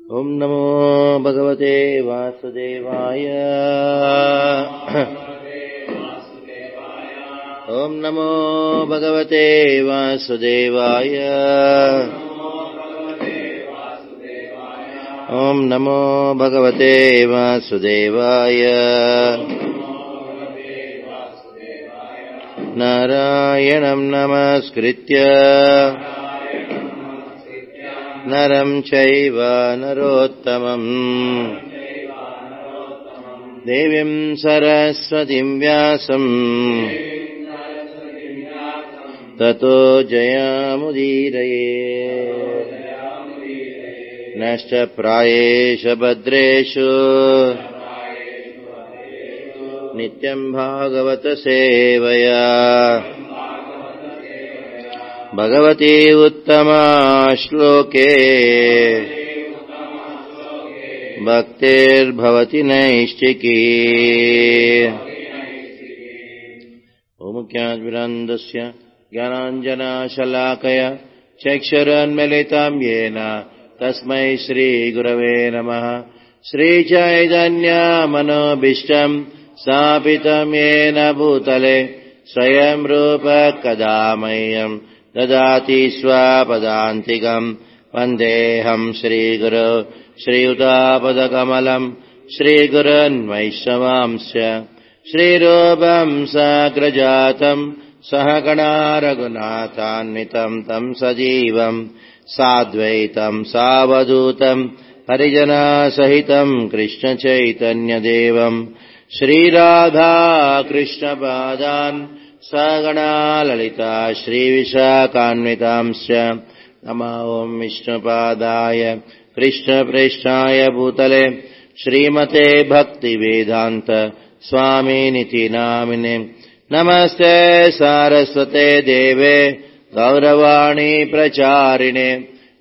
ॐ नमो भगवते वासुदेवाय ॐ नमो भगवते वासुदेवाय ॐ नमो भगवते वासुदेवाय नारायणम् नमस्कृत्य नरम् चैव नरोत्तमम् देवीम् सरस्वतीम् व्यासम् ततो जयामुदीरये नष्टप्रायेष भद्रेषु नित्यम् भागवतसेवया भगवती उत्तमा श्लोके भक्तिर्भवति नैष्टिकी ओमुख्याद्विरन्दस्य ज्ञानाञ्जनाशलाकय चक्षुरन्मिलिताम् येन तस्मै श्रीगुरवे नमः श्रीचैतन्यमनोभीष्टम् स्थापितम् येन भूतले स्वयम् रूप कदा मह्यम् ददाति स्वपदान्तिकम् वन्देऽहम् श्रीगुरो श्रीयुतापदकमलम् श्रीगुरन्वैष्णवांश्च श्रीरूपम् साग्रजातम् सहगणा रघुनाथान्वितम् तम् सजीवम् साद्वैतम् सावधूतम् परिजनासहितम् कृष्णचैतन्यदेवम् श्रीराधा कृष्णपादान् सगणा ललिता श्रीविशाखान्वितांश्च नमः ॐ विष्णुपादाय कृष्णप्रेष्ठाय भूतले श्रीमते भक्तिवेदान्त स्वामिनिति नामिने नमस्ते सारस्वते देवे गौरवाणी प्रचारिणे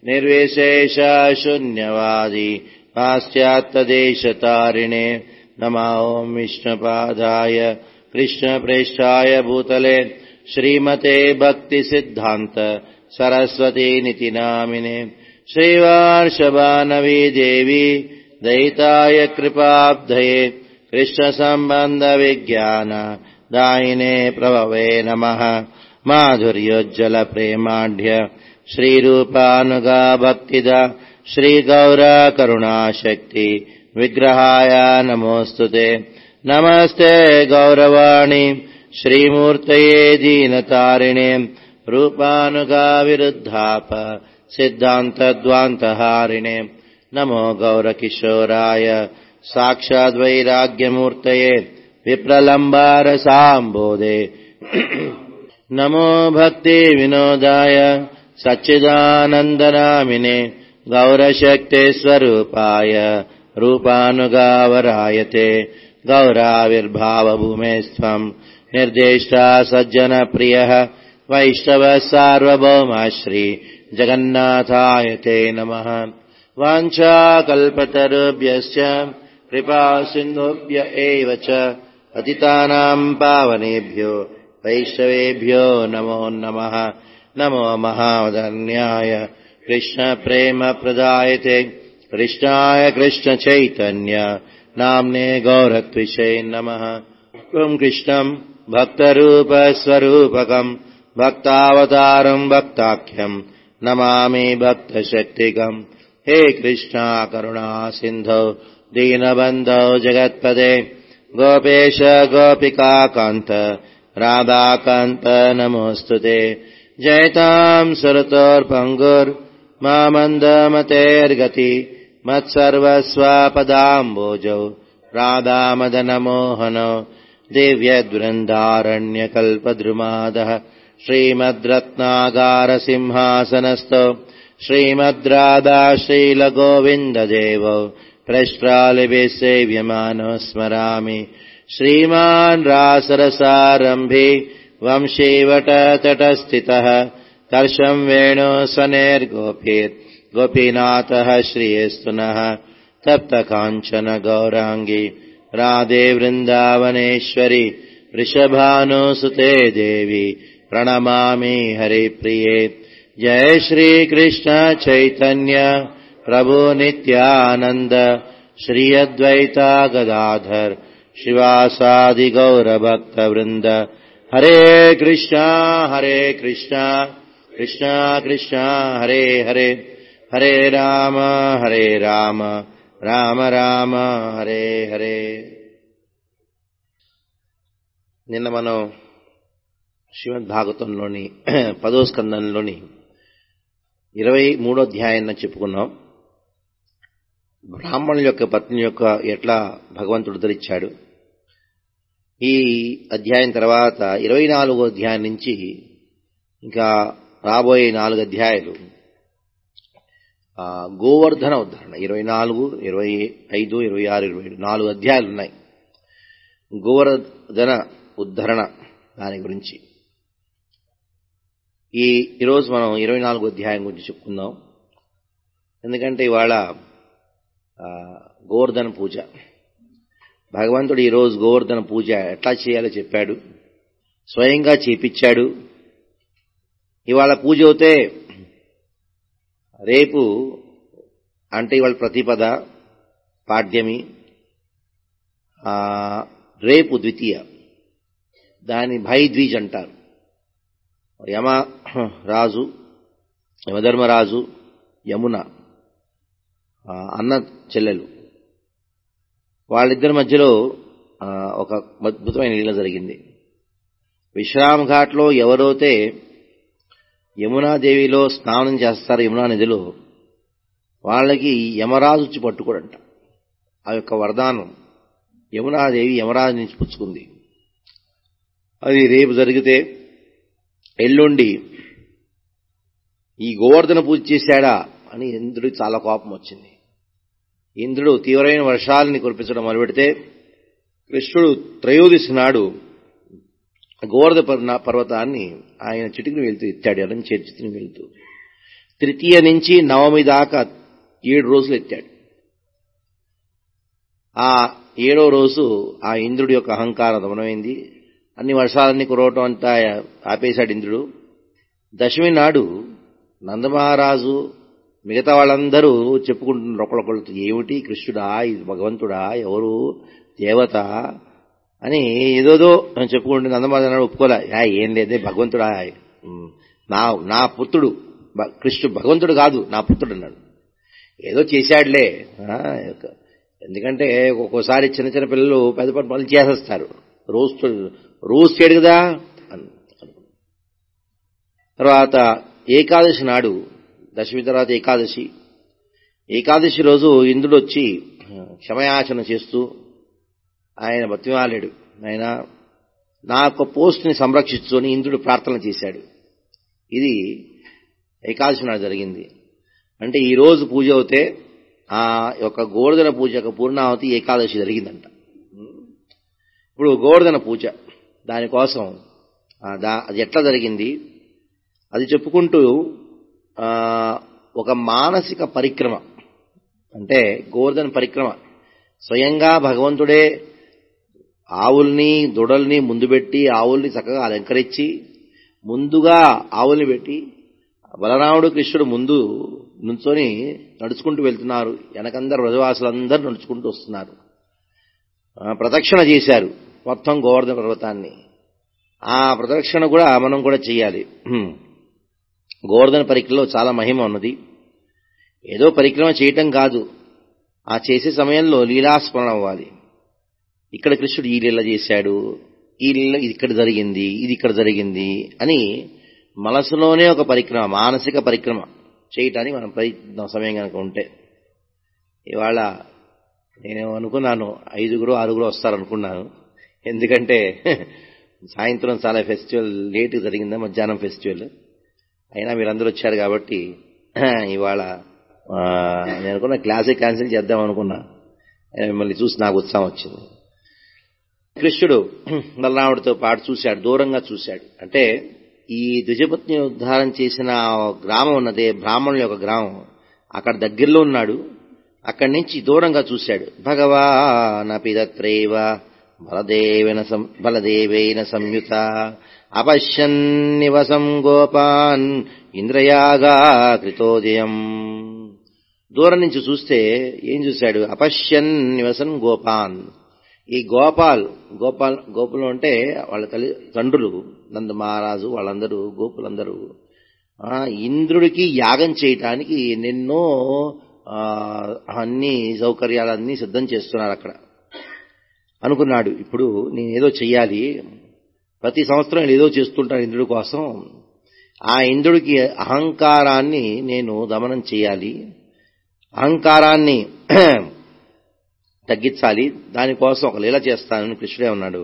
निर्विशेषशून्यवादी पाश्चात्यदेशतारिणे नमः ॐ विष्णुपादाय कृष्णप्रेष्ठाय भूतले श्रीमते भक्तिसिद्धान्त सरस्वतीनिति नामिने श्रीवार्षभानवी देवी दयिताय कृपाब्धये कृष्णसम्बन्धविज्ञान दायिने प्रभवे नमः माधुर्योज्जलप्रेमाढ्य श्रीरूपानुगा भक्तिदा श्रीगौरा करुणाशक्ति विग्रहाय नमोऽस्तु ते नमस्ते गौरवाणि श्रीमूर्तये दीनतारिणे रूपानुगाविरुद्धाप सिद्धान्तद्वान्तहारिणे नमो गौरकिशोराय साक्षाद्वैराग्यमूर्तये विप्रलम्बारसाम्बोधे नमो भक्तिविनोदाय सच्चिदानन्दनामिने गौरशक्तिस्वरूपाय रूपानुगावरायते गौराविर्भावभूमेस्त्वम् निर्देष्टा सज्जनप्रियः वैष्णवः सार्वभौमाश्री जगन्नाथाय ते नमः वाञ्छाकल्पतरुभ्यश्च कृपासिन्धुभ्य एव च पतितानाम् पावनेभ्यो वैष्णवेभ्यो नमो नमः नमो महावदन्याय कृष्णप्रेमप्रदायते कृष्णाय कृष्णचैतन्य नाम्ने गौरत्विषे नमः त्वम् कृष्णम् भक्तरूपस्वरूपकम् भक्तावतारम् भक्ताख्यम् नमामि भक्तशक्तिकम् हे कृष्णा करुणा सिन्धौ दीनबन्धौ जगत्पदे गोपेश गोपिकान्त राधाकान्त नमोऽस्तु ते जयताम् सुरतोर्पङ्गुर्मामन्दमतेर्गति मत्सर्वस्वपदाम्बोजौ राधामदनमोहनो दिव्यद्वृन्दारण्यकल्पद्रुमादः श्रीमद्रत्नागारसिंहासनस्थो श्रीमद्राधा श्रीलगोविन्ददेवौ प्रष्ट्रालिभिः सेव्यमानो स्मरामि श्रीमान् रासरसारम्भे वंशीवटतटस्थितः कर्षम् वेणो स्वनेर्गोपीर् गोपीनाथः श्रियस्तु नः तप्तकाञ्चन गौराङ्गी राधे वृन्दावनेश्वरि वृषभानुसुते देवी प्रणमामि हरिप्रिये जय श्रीकृष्ण चैतन्य प्रभु नित्यानन्द श्री अद्वैता गदाधर शिवासादि गौरभक्तवृन्द हरे कृष्णा हरे कृष्णा कृष्णा कृष्णा हरे हरे हरे राम हरे राम రామ రామ హరే హరే నిన్న మనం శ్రీమద్ భాగవతంలోని పదో స్కందంలోని ఇరవై మూడో అధ్యాయాన్ని చెప్పుకున్నాం బ్రాహ్మణుల యొక్క పత్ని యొక్క ఎట్లా భగవంతుడు ధరిచ్చాడు ఈ అధ్యాయం తర్వాత ఇరవై నాలుగో అధ్యాయం నుంచి ఇంకా రాబోయే నాలుగు అధ్యాయాలు గోవర్ధన ఉద్ధరణ ఇరవై నాలుగు ఇరవై ఐదు ఇరవై ఆరు ఇరవై ఏడు నాలుగు అధ్యాయాలు ఉన్నాయి గోవర్ధన ఉద్ధరణ దాని గురించి ఈ ఈరోజు మనం ఇరవై నాలుగు అధ్యాయం గురించి చెప్పుకుందాం ఎందుకంటే ఇవాళ గోవర్ధన పూజ భగవంతుడు ఈరోజు గోవర్ధన పూజ ఎట్లా చేయాలో చెప్పాడు స్వయంగా చేపించాడు ఇవాళ పూజ అవుతే రేపు అంటే ఇవాళ ప్రతిపద పాడ్యమి రేపు ద్వితీయ దాని భైద్వీజ్ అంటారు యమ రాజు యమధర్మరాజు యమున అన్న చెల్లెలు వాళ్ళిద్దరి మధ్యలో ఒక అద్భుతమైన లీల జరిగింది విశ్రామ్ ఘాట్లో ఎవరైతే యమునాదేవిలో స్నానం చేస్తారు యమునా నదిలో వాళ్ళకి యమరాజు వచ్చి పట్టుకోడంట ఆ యొక్క వరదానం యమునాదేవి యమరాజు నుంచి పుచ్చుకుంది అది రేపు జరిగితే ఎల్లుండి ఈ గోవర్ధన పూజ చేశాడా అని ఇంద్రుడికి చాలా కోపం వచ్చింది ఇంద్రుడు తీవ్రమైన వర్షాలని కురిపించడం మొదలుపెడితే కృష్ణుడు త్రయోదశి నాడు గోవర్ధ పర్వతాన్ని ఆయన చిటికిని వెళ్తూ ఎత్తాడు అలా చిటికిని వెళ్తూ తృతీయ నుంచి నవమి దాకా ఏడు రోజులు ఎత్తాడు ఆ ఏడో రోజు ఆ ఇంద్రుడి యొక్క అహంకారం దమనమైంది అన్ని వర్షాలన్నీ కురవటం అంతా ఆపేశాడు ఇంద్రుడు దశమి నాడు నందమహారాజు మిగతా వాళ్ళందరూ చెప్పుకుంటున్నారు ఒకళ్ళొకళ్ళతో ఏమిటి కృష్ణుడా ఇది భగవంతుడా ఎవరు దేవత అని ఏదోదో చెప్పుకుంటే నందమహారాజు ఒప్పుకోలే ఏం లేదే భగవంతుడా నా నా పుత్రుడు కృష్ణుడు భగవంతుడు కాదు నా పుత్రుడు అన్నాడు ఏదో చేశాడులే ఎందుకంటే ఒక్కోసారి చిన్న చిన్న పిల్లలు పెద్ద పెద్ద పనులు చేసేస్తారు రోజు రోజు చేయడు కదా తర్వాత ఏకాదశి నాడు దశమి తర్వాత ఏకాదశి ఏకాదశి రోజు ఇంద్రుడు వచ్చి క్షమయాచన చేస్తూ ఆయన బతిమాలాడు ఆయన నా యొక్క పోస్ట్ని సంరక్షించు అని ఇంద్రుడు ప్రార్థన చేశాడు ఇది ఏకాదశి నాడు జరిగింది అంటే ఈ రోజు పూజ అవుతే ఆ యొక్క గోవర్ధన పూజ యొక్క పూర్ణావతి ఏకాదశి జరిగిందంట ఇప్పుడు గోవర్ధన పూజ దానికోసం అది ఎట్లా జరిగింది అది చెప్పుకుంటూ ఒక మానసిక పరిక్రమ అంటే గోవర్ధన పరిక్రమ స్వయంగా భగవంతుడే ఆవుల్ని దొడల్ని ముందు పెట్టి ఆవుల్ని చక్కగా అలంకరించి ముందుగా ఆవుల్ని పెట్టి బలరాముడు కృష్ణుడు ముందు నుంచొని నడుచుకుంటూ వెళ్తున్నారు వెనకందరు వ్రజవాసులందరూ నడుచుకుంటూ వస్తున్నారు ప్రదక్షిణ చేశారు మొత్తం గోవర్ధన పర్వతాన్ని ఆ ప్రదక్షిణ కూడా మనం కూడా చేయాలి గోవర్ధన పరిక్రమలో చాలా మహిమ ఉన్నది ఏదో పరిక్రమ చేయటం కాదు ఆ చేసే సమయంలో లీలాస్మరణ అవ్వాలి ఇక్కడ కృష్ణుడు ఈ లీల చేశాడు ఈ లీల ఇది ఇక్కడ జరిగింది ఇది ఇక్కడ జరిగింది అని మనసులోనే ఒక పరిక్రమ మానసిక పరిక్రమ చేయటానికి మనం ప్రయత్నం సమయం కనుక ఉంటే ఇవాళ నేను అనుకున్నాను ఐదుగురు ఆరుగురు వస్తారనుకున్నాను ఎందుకంటే సాయంత్రం చాలా ఫెస్టివల్ లేట్ జరిగిందా మధ్యాహ్నం ఫెస్టివల్ అయినా మీరందరూ వచ్చారు కాబట్టి ఇవాళ నేను అనుకున్న క్లాసే క్యాన్సిల్ చేద్దాం అనుకున్నా మిమ్మల్ని చూసి నాకు ఉత్సాహం వచ్చింది కృష్ణుడు బలరాముడితో పాటు చూశాడు దూరంగా చూశాడు అంటే ఈ ద్విజపత్ని ఉద్ధారం చేసిన గ్రామం ఉన్నదే బ్రాహ్మణుల యొక్క గ్రామం అక్కడ దగ్గరలో ఉన్నాడు అక్కడి నుంచి దూరంగా చూశాడు భగవానపి తత్రైవ బలదేవేన బలదేవేన సంయుత అపశ్యన్నివసం గోపాన్ ఇంద్రయాగా కృతోదయం దూరం నుంచి చూస్తే ఏం చూశాడు అపశ్యన్ నివసన్ గోపాన్ ఈ గోపాల్ గోపాల్ గోపులు అంటే వాళ్ళ తల్లి తండ్రులు నంద మహారాజు వాళ్ళందరూ గోపులందరూ ఆ, ఇంద్రుడికి యాగం చేయటానికి ఎన్నెన్నో ఆ, అన్ని సౌకర్యాలన్నీ సిద్ధం చేస్తున్నారు అక్కడ అనుకున్నాడు ఇప్పుడు నేను ఏదో చెయ్యాలి ప్రతి సంవత్సరం నేను ఏదో చేస్తుంటాను ఇంద్రుడి కోసం ఆ ఇంద్రుడికి అహంకారాన్ని నేను దమనం చేయాలి అహంకారాన్ని తగ్గించాలి దానికోసం ఒక లీల చేస్తానని కృష్ణుడే ఉన్నాడు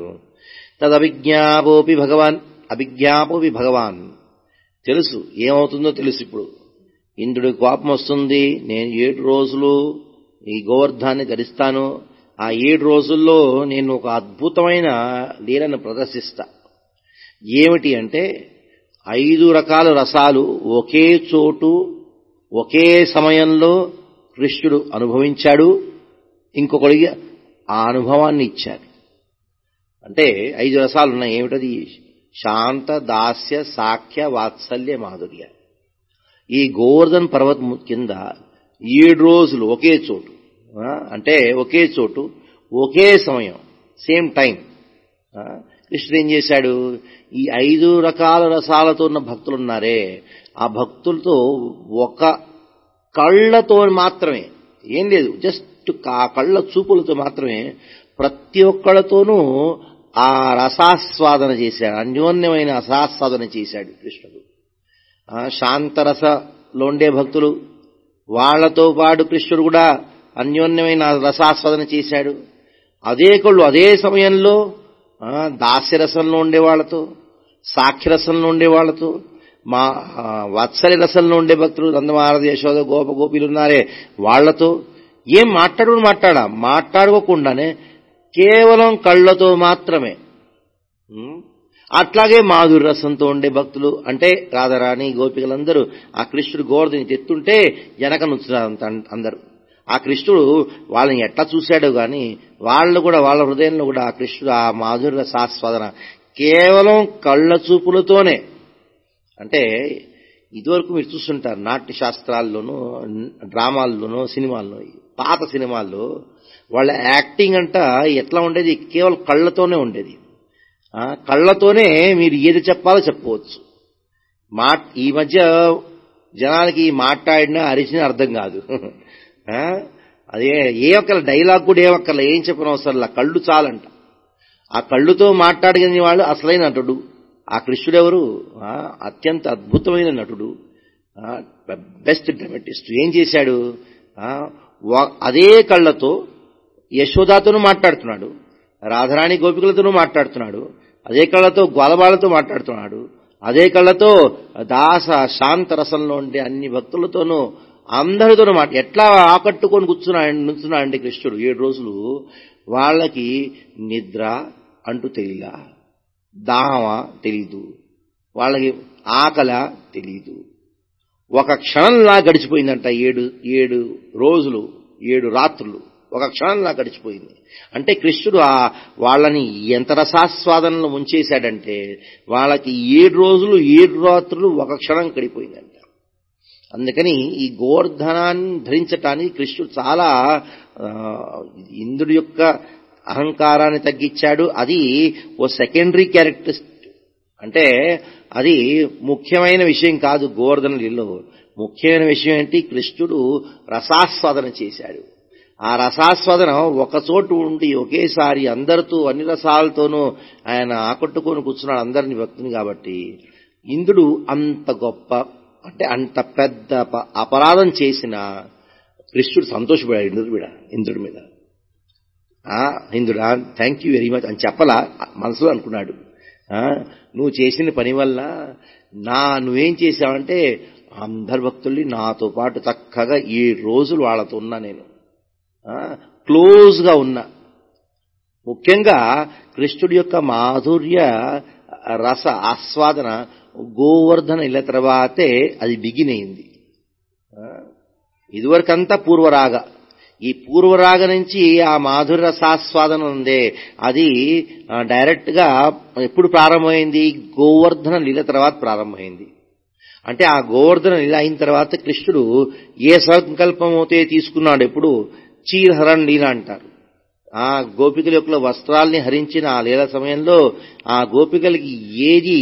తదభిజ్ఞాపోపి భగవాన్ అభిజ్ఞాపోపి భగవాన్ తెలుసు ఏమవుతుందో తెలుసు ఇప్పుడు ఇంద్రుడి కోపం వస్తుంది నేను ఏడు రోజులు ఈ గోవర్ధాన్ని ధరిస్తాను ఆ ఏడు రోజుల్లో నేను ఒక అద్భుతమైన లీలను ప్రదర్శిస్తా ఏమిటి అంటే ఐదు రకాల రసాలు ఒకే చోటు ఒకే సమయంలో కృష్ణుడు అనుభవించాడు ఇంకొకడికి ఆ అనుభవాన్ని ఇచ్చాడు అంటే ఐదు రసాలు ఉన్నాయి ఏమిటది శాంత దాస్య సాఖ్య వాత్సల్య మాధుర్య ఈ గోవర్ధన్ పర్వత కింద ఏడు రోజులు ఒకే చోటు ఆ, అంటే ఒకే చోటు ఒకే సమయం సేమ్ టైం ఆ, కృష్ణుడు ఏం చేశాడు ఈ ఐదు రకాల రసాలతో ఉన్న భక్తులు ఉన్నారే ఆ భక్తులతో ఒక కళ్ళతో మాత్రమే ఏం లేదు జస్ట్ ఆ కళ్ళ చూపులతో మాత్రమే ప్రతి ఒక్కళ్ళతోనూ ఆ రసాస్వాదన చేశాడు అన్యోన్యమైన రసాస్వాదన చేశాడు కృష్ణుడు ఆ, శాంతరసలో ఉండే భక్తులు వాళ్లతో పాటు కృష్ణుడు కూడా అన్యోన్యమైన రసాస్వాదన చేశాడు అదే కళ్ళు అదే సమయంలో ఆ, దాస్యరసంలో ఉండే వాళ్ళతో సాఖ్యరసంలో ఉండే వాళ్ళతో మా ఆ, వాత్సల్య రసంలో ఉండే భక్తులు నందమారద యశోద గోప గోపీలు ఉన్నారే వాళ్లతో ఏం మాట్లాడు మాట్లాడా మాట్లాడుకోకుండానే కేవలం కళ్ళతో మాత్రమే ఉం? అట్లాగే మాధురి రసంతో ఉండే భక్తులు అంటే రాధారాణి గోపికలందరూ ఆ కృష్ణుడు గోవర్ధని తెత్తుంటే వెనక నుంచున్నారు అంత అందరూ ఆ కృష్ణుడు వాళ్ళని ఎట్లా చూశాడో గాని వాళ్ళు కూడా వాళ్ళ హృదయంలో కూడా ఆ కృష్ణుడు ఆ మాధుర్య రసాస్వాదన కేవలం కళ్ళ చూపులతోనే అంటే ఇదివరకు మీరు చూస్తుంటారు నాట్య శాస్త్రాల్లోనూ డ్రామాల్లోనూ సినిమాల్లో పాత సినిమాల్లో వాళ్ళ యాక్టింగ్ అంట ఎట్లా ఉండేది కేవలం కళ్ళతోనే ఉండేది ఆ, కళ్ళతోనే మీరు ఏది చెప్పాలో చెప్పవచ్చు మా ఈ మధ్య జనానికి మాట్లాడినా అరిచినా అర్థం కాదు ఆ, అదే ఏ ఒక్కల డైలాగ్ కూడా ఏ ఒక్కల ఏం చెప్పనవసరంలా కళ్ళు చాలంట ఆ కళ్ళుతో మాట్లాడగలిగిన వాళ్ళు అసలైన నటుడు ఆ కృష్ణుడెవరు ఆ, అత్యంత అద్భుతమైన నటుడు బెస్ట్ డ్రమటిస్ట్ ఏం చేశాడు ఆ, వా- అదే కళ్ళతో యశోదాతోనూ మాట్లాడుతున్నాడు రాధారాణి గోపికలతోనూ మాట్లాడుతున్నాడు అదే కళ్ళతో గోలబాలతో మాట్లాడుతున్నాడు అదే కళ్ళతో దాస శాంత రసంలో ఉండే అన్ని భక్తులతోనూ అందరితోనూ మాట ఎట్లా ఆకట్టుకొని కూర్చున్నాడు నుంచున్నాడండి కృష్ణుడు ఏడు రోజులు వాళ్ళకి నిద్ర అంటూ తెలియలా దాహమా తెలీదు వాళ్ళకి ఆకల తెలీదు ఒక క్షణంలా గడిచిపోయిందంట ఏడు ఏడు రోజులు ఏడు రాత్రులు ఒక క్షణంలా గడిచిపోయింది అంటే కృష్ణుడు ఆ వాళ్ళని ఎంత రసాస్వాదనలో ముంచేశాడంటే వాళ్ళకి ఏడు రోజులు ఏడు రాత్రులు ఒక క్షణం గడిపోయిందంట అందుకని ఈ గోవర్ధనాన్ని ధరించటానికి కృష్ణుడు చాలా ఆ, ఇంద్రుడి యొక్క అహంకారాన్ని తగ్గించాడు అది ఓ సెకండరీ క్యారెక్టరిస్టిక్ అంటే అది ముఖ్యమైన విషయం కాదు గోవర్ధన లీలలో ముఖ్యమైన విషయం ఏంటి కృష్ణుడు రసాస్వాదన చేశాడు ఆ రసాస్వాదన ఒక చోటు ఉండి ఒకేసారి అందరితో అన్ని రసాలతోనూ ఆయన ఆకట్టుకొని కూర్చున్నాడు అందరిని భక్తుని కాబట్టి ఇంద్రుడు అంత గొప్ప అంటే అంత పెద్ద అప- అపరాధం చేసిన కృష్ణుడు సంతోషపడాడు ఇంద్రుడి మీద ఇంద్రుడి మీద ఆ, ఇంద్రుడా థ్యాంక్ యూ వెరీ మచ్ అని చెప్పలా మనసులో అనుకున్నాడు ఆ, నువ్వు చేసిన పని వల్ల నా నువ్వేం చేశావంటే అందరి భక్తుల్ని నాతో పాటు చక్కగా ఈ రోజులు వాళ్ళతో ఉన్నా నేను ఆ, క్లోజ్గా ఉన్నా ముఖ్యంగా కృష్ణుడి యొక్క మాధుర్య రస ఆస్వాదన గోవర్ధన ఇళ్ళ తర్వాతే అది బిగిన్ అయింది ఆ, ఇదివరకంతా పూర్వరాగ ఈ పూర్వరాగ నుంచి ఆ మాధుర రసాస్వాదన ఉందే అది ఆ, డైరెక్ట్ గా ఎప్పుడు ప్రారంభమైంది గోవర్ధన లీల తర్వాత ప్రారంభమైంది అంటే ఆ గోవర్ధన లీల అయిన తర్వాత కృష్ణుడు ఏ సంకల్పం అయితే తీసుకున్నాడు ఎప్పుడు చీరహరణ్ లీల అంటారు ఆ గోపికల యొక్క వస్త్రాల్ని హరించిన ఆ లీల సమయంలో ఆ గోపికలకి ఏది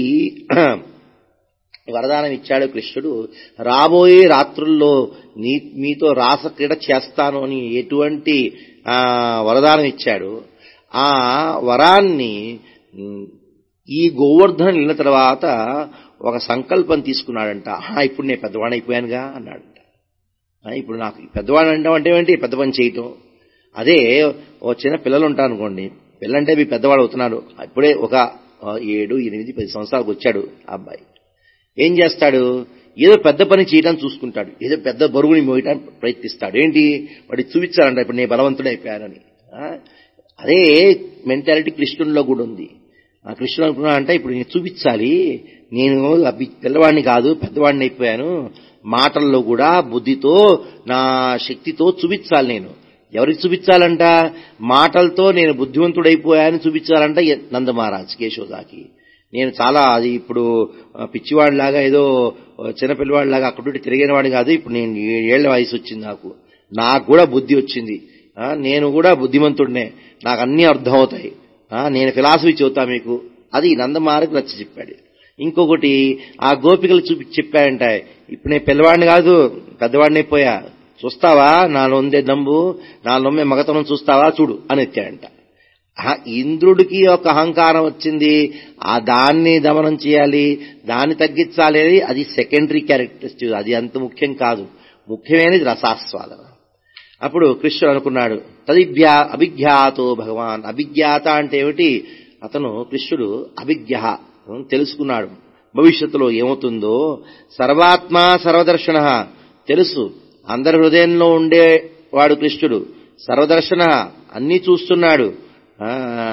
వరదానం ఇచ్చాడు కృష్ణుడు రాబోయే రాత్రుల్లో నీ మీతో రాస క్రీడ చేస్తాను అని ఎటువంటి ఆ వరదానం ఇచ్చాడు ఆ వరాన్ని ఉమ్, ఈ గోవర్ధన వెళ్ళిన తర్వాత ఒక సంకల్పం తీసుకున్నాడంట "ఆహా, ఇప్పుడు నేను పెద్దవాడిని అయిపోయానుగా అన్నాడంట "ఆ, ఇప్పుడు నాకు ఈ పెద్దవాడు అంటాం అంటే ఏంటి పెద్ద పని చేయటం అదే ఓ చిన్న పిల్లలు ఉంటారు అనుకోండి పిల్లంటే మీ పెద్దవాడు అవుతున్నాడు ఇప్పుడే ఒక ఆ, ఏడు ఎనిమిది పది సంవత్సరాలకు వచ్చాడు ఆ అబ్బాయి ఏం చేస్తాడు ఏదో పెద్ద పని చేయడానికి చూసుకుంటాడు ఏదో పెద్ద బరువుని మోయడానికి ప్రయత్నిస్తాడు ఏంటి వాడికి చూపించాలంట ఇప్పుడు నేను బలవంతుడే అయిపోయానని ఆ? అదే మెంటాలిటీ కృష్ణునిలో కూడా ఉంది ఆ కృష్ణుడు అనుకున్నా అంటే ఇప్పుడు నేను చూపించాలి నేను అబ్బి పిల్లవాడిని కాదు పెద్దవాడిని అయిపోయాను మాటల్లో కూడా బుద్ధితో నా శక్తితో చూపించాలి నేను ఎవరికి చూపించాలంట మాటలతో నేను బుద్ధివంతుడైపోయాను చూపించాలంట నంద మహారాజ్ కేశవదాకి నేను చాలా అది ఇప్పుడు ఆ, పిచ్చివాడిలాగా ఏదో ఆ, చిన్నపిల్లవాడిలాగా అక్కడ నుండి తిరిగిన వాడిని కాదు ఇప్పుడు నేను ఏళ్ల వయసు వచ్చింది నాకు నాకు కూడా బుద్ధి వచ్చింది ఆ, నేను కూడా బుద్ధిమంతుడినే నాకు అన్నీ అర్థమవుతాయి ఆ, నేను ఫిలాసఫీ చెబుతా మీకు అది నందమారకు నచ్చ చెప్పాడు ఇంకొకటి ఆ గోపికలు చూపి చెప్పాడంట ఇప్పుడు నేను పిల్లవాడిని కాదు పెద్దవాడిని అయిపోయా చూస్తావా నా నొందే దంబు నా నొమ్మే మగతనం చూస్తావా చూడు అని ఎత్తాడంట ఆ ఇంద్రుడికి ఒక అహంకారం వచ్చింది ఆ దాన్ని దమనం చేయాలి దాన్ని తగ్గించాలి అనేది అది సెకండరీ క్యారెక్టరిస్టిక్ అది అంత ముఖ్యం కాదు ముఖ్యమైనది రసాస్వాదన అప్పుడు కృష్ణుడు అనుకున్నాడు తదిభ్యా అభిజ్ఞాతో భగవాన్ అభిజ్ఞాత అంటే ఏమిటి అతను కృష్ణుడు అభిజ్ఞ తెలుసుకున్నాడు భవిష్యత్తులో ఏమవుతుందో సర్వాత్మ సర్వదర్శన తెలుసు అందరి హృదయంలో ఉండేవాడు కృష్ణుడు సర్వదర్శన అన్నీ చూస్తున్నాడు ఆ,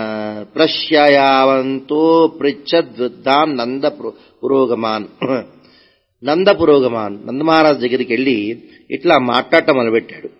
ప్రశ్యయావంతో పృచ్చద్వృద్ధాం నంద పురో- పురోగమాన్ నంద పురోగమాన్ నందమహారాజ్ దగ్గరికి వెళ్ళి ఇట్లా మాట్లాడటం మొదలుపెట్టాడు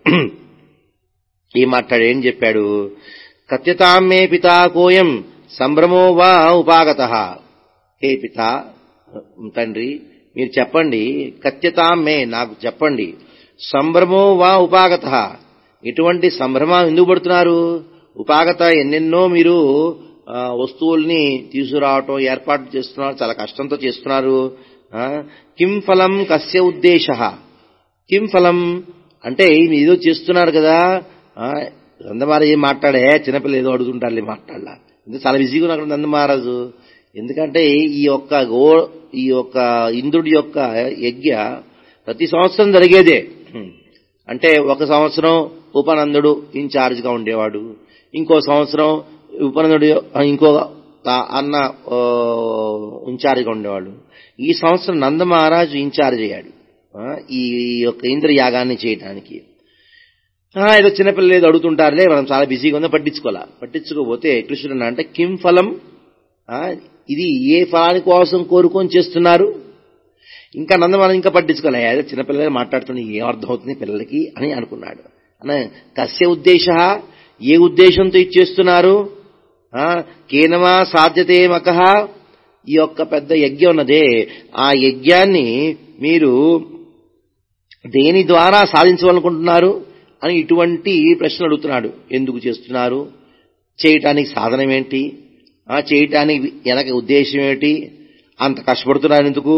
ఈ మాట్లాడు ఏం చెప్పాడు కథ్యతాం మే పితా కోయం సంభ్రమో వా ఉపాగత హే పిత తండ్రి మీరు చెప్పండి కథ్యతాం మే నాకు చెప్పండి సంభ్రమో వా ఉపాగత ఇటువంటి సంభ్రమం ఎందుకు పడుతున్నారు ఉపాగత ఎన్నెన్నో మీరు ఆ, వస్తువుల్ని తీసుకురావటం ఏర్పాటు చేస్తున్నారు చాలా కష్టంతో చేస్తున్నారు ఆ, కిం ఫలం కస్య ఉద్దేశ కిం ఫలం అంటే మీరు ఏదో చేస్తున్నారు కదా ఆ, నందమహారాజు ఏం మాట్లాడే చిన్నపిల్ల ఏదో అడుగుతుంటారులే మాట్లాడలా ఇంకా చాలా బిజీగా ఉన్నాడు నందమహారాజు ఎందుకంటే ఈ యొక్క గో ఈ యొక్క ఇంద్రుడి యొక్క యజ్ఞ ప్రతి సంవత్సరం జరిగేదే హ్మ్. అంటే ఒక సంవత్సరం ఉపనందుడు ఇన్ఛార్జ్గా ఉండేవాడు ఇంకో సంవత్సరం ఉపనందుడు ఇంకో తా- అన్న ఆ, ఇన్ఛార్జ్గా ఉండేవాడు ఈ సంవత్సరం నంద మహారాజు ఇన్ఛార్జ్ అయ్యాడు ఆ, ఈ యొక్క ఇంద్ర యాగాన్ని చేయడానికి ఆ, ఏదో చిన్నపిల్లలు ఏదో అడుగుతుంటారులే మనం చాలా బిజీగా ఉందో పట్టించుకోవాలా పట్టించుకోకపోతే కృష్ణుడు అన్న అంటే కిం ఫలం ఆ, ఇది ఏ ఫలాని కోసం కోరుకొని చేస్తున్నారు ఇంకా నందమనం ఇంకా పట్టించుకోలే ఏదో చిన్నపిల్లలు మాట్లాడుతున్న ఏం అర్థం అవుతుంది పిల్లలకి అని అనుకున్నాడు అన్న కస్య ఉద్దేశ ఏ ఉద్దేశంతో ఇది చేస్తున్నారు ఆ, కేనమా సాధ్యతే మకహ ఈ యొక్క పెద్ద యజ్ఞం ఉన్నదే ఆ యజ్ఞాన్ని మీరు దేని ద్వారా సాధించవాలనుకుంటున్నారు అని ఇటువంటి ప్రశ్నలు అడుగుతున్నాడు ఎందుకు చేస్తున్నారు చేయటానికి సాధనం ఏంటి ఆ చేయటానికి వెనక ఉద్దేశం ఏంటి అంత కష్టపడుతున్నారు ఎందుకు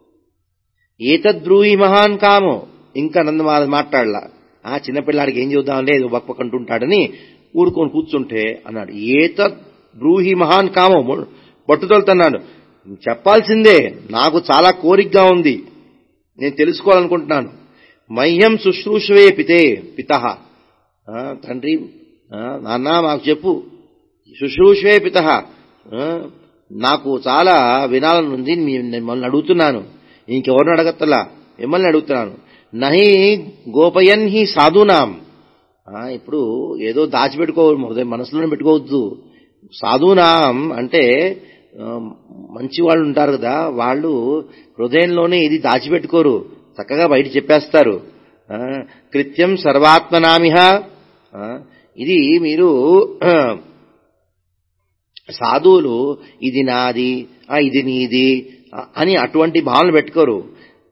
ఏతద్బ్రూహి మహాన్ కామో ఇంకా నంద మాట్లాడలా ఆ చిన్నపిల్లాడికి ఏం చూద్దాంలే ఏదో బక్కకంటుంటాడని ఊరుకొని కూర్చుంటే అన్నాడు ఏతద్ బ్రూహి మహాన్ కామో పట్టుదలుతున్నాడు చెప్పాల్సిందే నాకు చాలా కోరికగా ఉంది నేను తెలుసుకోవాలనుకుంటున్నాను మహ్యం శుశ్రూషవే పితే పిత తండ్రి ఆ, నాన్న మాకు చెప్పు శుశ్రూషవే పిత నాకు చాలా వినాలని ఉంది మీ- మిమ్మల్ని అడుగుతున్నాను ఇంకెవరిని అడగత్తలా మిమ్మల్ని అడుగుతున్నాను నహి గోపయన్ హి సాధునాం ఆ, ఇప్పుడు ఏదో దాచిపెట్టుకో హృదయ మనసులోనే పెట్టుకోవద్దు సాధునాం అంటే ఆ, మంచి వాళ్ళు ఉంటారు కదా వాళ్ళు హృదయంలోనే ఇది దాచిపెట్టుకోరు చక్కగా బయట చెప్పేస్తారు ఆ, కృత్యం సర్వాత్మనామిహ ఆ, ఇది మీరు సాధువులు ఇది నాది ఆ, ఇది నీది ఆ, అని అటువంటి భావనలు పెట్టుకోరు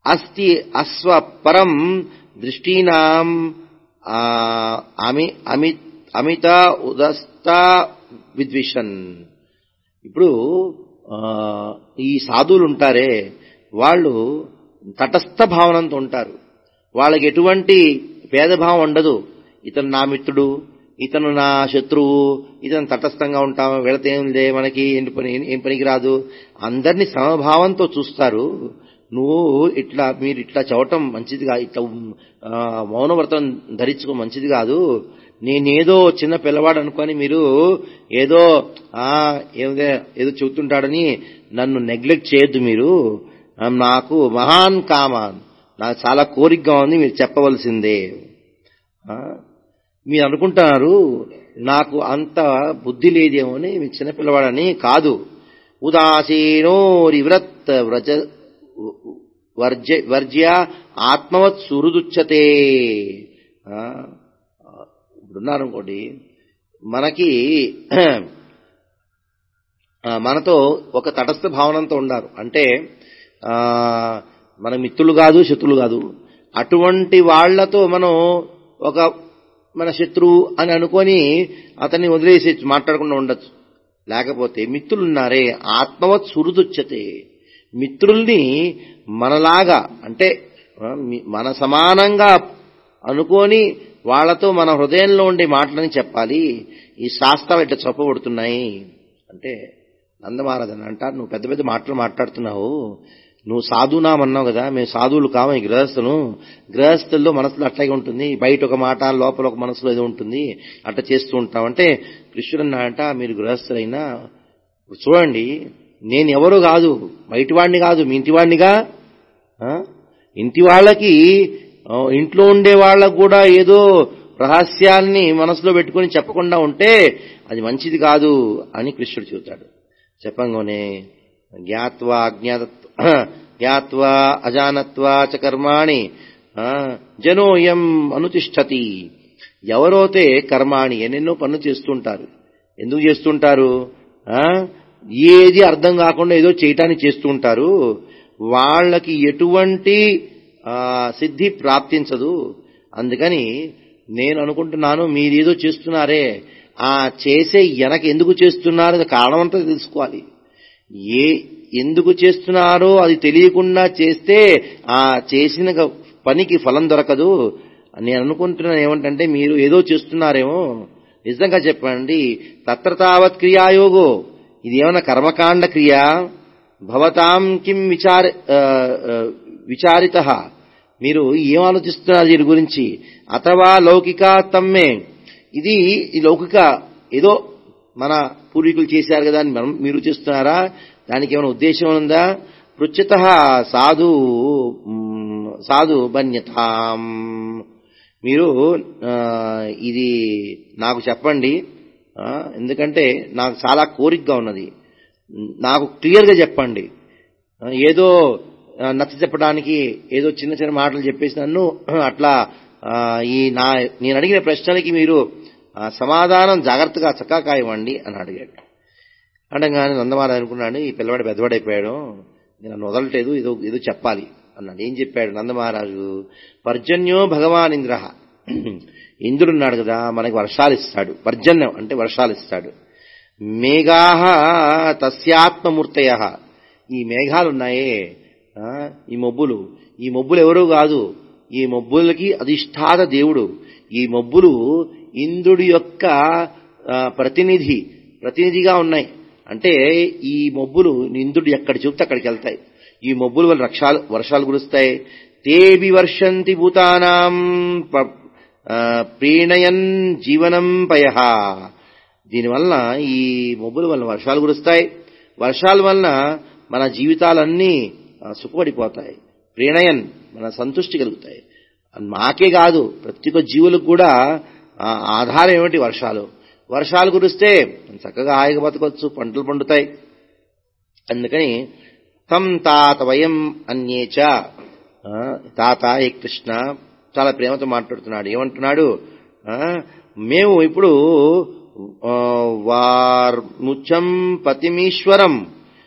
అస్తి అస్వ పరం దృష్టీనాం ఆ, అమి అమి అమిత ఉదస్త విద్విషన్ ఇప్పుడు ఆ, ఈ సాధువులు ఉంటారే వాళ్ళు తటస్థ భావనంతో ఉంటారు వాళ్ళకి ఎటువంటి భేదభావం ఉండదు ఇతను నా మిత్రుడు ఇతను నా శత్రువు ఇతను తటస్థంగా ఉంటాం వెళితే ఏం లే మనకి ఏం పని ఏం పనికి రాదు అందరినీ సమభావంతో చూస్తారు నువ్వు ఇట్లా మీరు ఇట్లా చవటం మంచిది కాదు ఇట్లా ఆ, మౌనవ్రతం ధరించుకో మంచిది కాదు నేనేదో చిన్న పిల్లవాడు అనుకొని మీరు ఏదో ఆ ఏదో ఏదో చెబుతుంటాడని నన్ను నెగ్లెక్ట్ చేయొద్దు మీరు ఆ, నాకు మహాన్ కామాన్ నాకు చాలా కోరికగా ఉంది మీరు చెప్పవలసిందే ఆ, మీరు అనుకుంటున్నారు నాకు అంత బుద్ధి లేదేమో అని మీ చిన్నపిల్లవాడని కాదు ఉదాసీనోరివ్రత్ వ్రజ వర్జ్య వర్జ్య ఆత్మవత్ సుహృదుచ్చతే ఆ, ఇప్పుడున్నారు అనుకోండి మనకి ఆ, మనతో ఒక తటస్థ భావనంతో ఉన్నారు అంటే ఆ, మన మిత్రులు కాదు శత్రులు కాదు అటువంటి వాళ్లతో మనం ఒక మన శత్రువు అని అనుకొని అతన్ని వదిలేసి మాట్లాడకుండా ఉండొచ్చు లేకపోతే మిత్రులున్నారే ఆత్మవత్ సురుదుచ్చతే మిత్రుల్ని మనలాగా అంటే ఆ, మీ- మన సమానంగా అనుకొని వాళ్ళతో మన హృదయంలో ఉండే మాటలని చెప్పాలి ఈ శాస్త్రాలు ఇట్లా చెప్పబడుతున్నాయి అంటే నందమహారాజన్ అంటారు నువ్వు పెద్ద పెద్ద మాటలు మాట్లాడుతున్నావు నువ్వు సాధునామన్నావు కదా మేము సాధువులు కాము ఈ గృహస్థులు గృహస్థుల్లో మనసులో అట్లాగే ఉంటుంది బయట ఒక మాట లోపల ఒక మనసులో ఏదో ఉంటుంది అట్లా చేస్తూ ఉంటాం అంటే కృష్ణుడు అన్నాడంట మీరు గృహస్థులైనా చూడండి నేను ఎవరు కాదు బయటివాడిని కాదు మీ ఇంటివాడినిగా ఆ? ఇంటి వాళ్ళకి ఆ, ఇంట్లో ఉండే వాళ్ళకు కూడా ఏదో రహస్యాల్ని మనసులో పెట్టుకొని చెప్పకుండా ఉంటే అది మంచిది కాదు అని కృష్ణుడు చెబుతాడు చెప్పంగానే జ్ఞాత్వా అజ్ఞాతత్వ జ్ఞాత్వా అజానత్వా చ కర్మాణి ఆ, జనోయం అనుతిష్టతి ఎవరైతే కర్మాణి ఎన్నెన్నో పనులు చేస్తుంటారు ఎందుకు చేస్తుంటారు ఆ ఏది అర్థం కాకుండా ఏదో చేయటానికి చేస్తూ ఉంటారు వాళ్ళకి ఎటువంటి ఆ, సిద్ధి ప్రాప్తించదు అందుకని నేను అనుకుంటున్నాను మీరేదో చేస్తున్నారే ఆ చేసే వెనక ఎందుకు చేస్తున్నారో అది కారణం అంతా తెలుసుకోవాలి ఏ ఎందుకు చేస్తున్నారో అది తెలియకుండా చేస్తే ఆ చేసిన గ- పనికి ఫలం దొరకదు నేను అనుకుంటున్నాను ఏమంటే మీరు ఏదో చేస్తున్నారేమో నిజంగా చెప్పండి తత్ర తావత్ క్రియాయోగో ఇది ఏమైనా కర్మకాండ క్రియ భవతాం కిం విచార విచారిత మీరు ఏం ఆలోచిస్తున్నారు దీని గురించి అథవా లౌకిక తమ్మే ఇది ఈ లౌకిక ఏదో మన పూర్వీకులు చేశారు కదా అని మనం మీరు చేస్తున్నారా దానికి ఏమైనా ఉద్దేశం ఉందా పృచ్యత సాధు మ్, సాధు బన్యతాం మీరు ఆ, ఇది నాకు చెప్పండి ఆ, ఎందుకంటే నాకు చాలా కోరికగా ఉన్నది నాకు క్లియర్గా చెప్పండి ఆ, ఏదో ఆ, నచ్చ చెప్పడానికి ఏదో చిన్న చిన్న మాటలు చెప్పేసి నన్ను అట్లా ఆ, ఈ నా నేను అడిగిన ప్రశ్నలకి మీరు ఆ, సమాధానం జాగ్రత్తగా చక్కా ఇవ్వండి అని అడిగాడు అనగానే నందమాల అనుకున్నాడు ఈ పిల్లవాడు పెద్దవాడైపోయాడు నేను నన్ను వదలట్లేదు ఏదో ఏదో చెప్పాలి అన్నాడు ఏం చెప్పాడు నందమహారాజు పర్జన్యో భగవాన్ ఇంద్ర ఇంద్రుడున్నాడు కదా మనకి వర్షాలు ఇస్తాడు పర్జన్యం అంటే వర్షాలు ఇస్తాడు మేఘాహ తస్యాత్మమూర్తయ ఈ మేఘాలు ఉన్నాయే ఆ, ఈ మబ్బులు ఈ మబ్బులు ఎవరూ కాదు ఈ మబ్బులకి అధిష్టాత దేవుడు ఈ మబ్బులు ఇంద్రుడి యొక్క ఆ, ప్రతినిధి ప్రతినిధిగా ఉన్నాయి అంటే ఈ మబ్బులు ఇంద్రుడు ఎక్కడ చూపితే అక్కడికి వెళ్తాయి ఈ మబ్బుల వల్ల రక్షాలు వర్షాలు కురుస్తాయి తేబి వర్షంతి భూతానాం ప- ఆ, ప్రీణయన్ జీవనం పయ దీనివల్ల ఈ మబ్బుల వల్ల వర్షాలు కురుస్తాయి వర్షాల వలన మన జీవితాలన్నీ ఆ, సుఖపడిపోతాయి ప్రీణయన్ మన సంతృష్టి కలుగుతాయి మాకే కాదు ప్రతి ఒక్క జీవులకు కూడా ఆ, ఆధారం ఏమిటి వర్షాలు వర్షాలు కురిస్తే చక్కగా హాయిగా బతకొచ్చు పంటలు పండుతాయి అందుకని తం తాత వయం అన్యేచ ఆ, తాత ఏ కృష్ణ చాలా ప్రేమతో మాట్లాడుతున్నాడు ఏమంటున్నాడు ఆ, మేము ఇప్పుడు ఆ, వార్ముచం పతిమీశ్వరం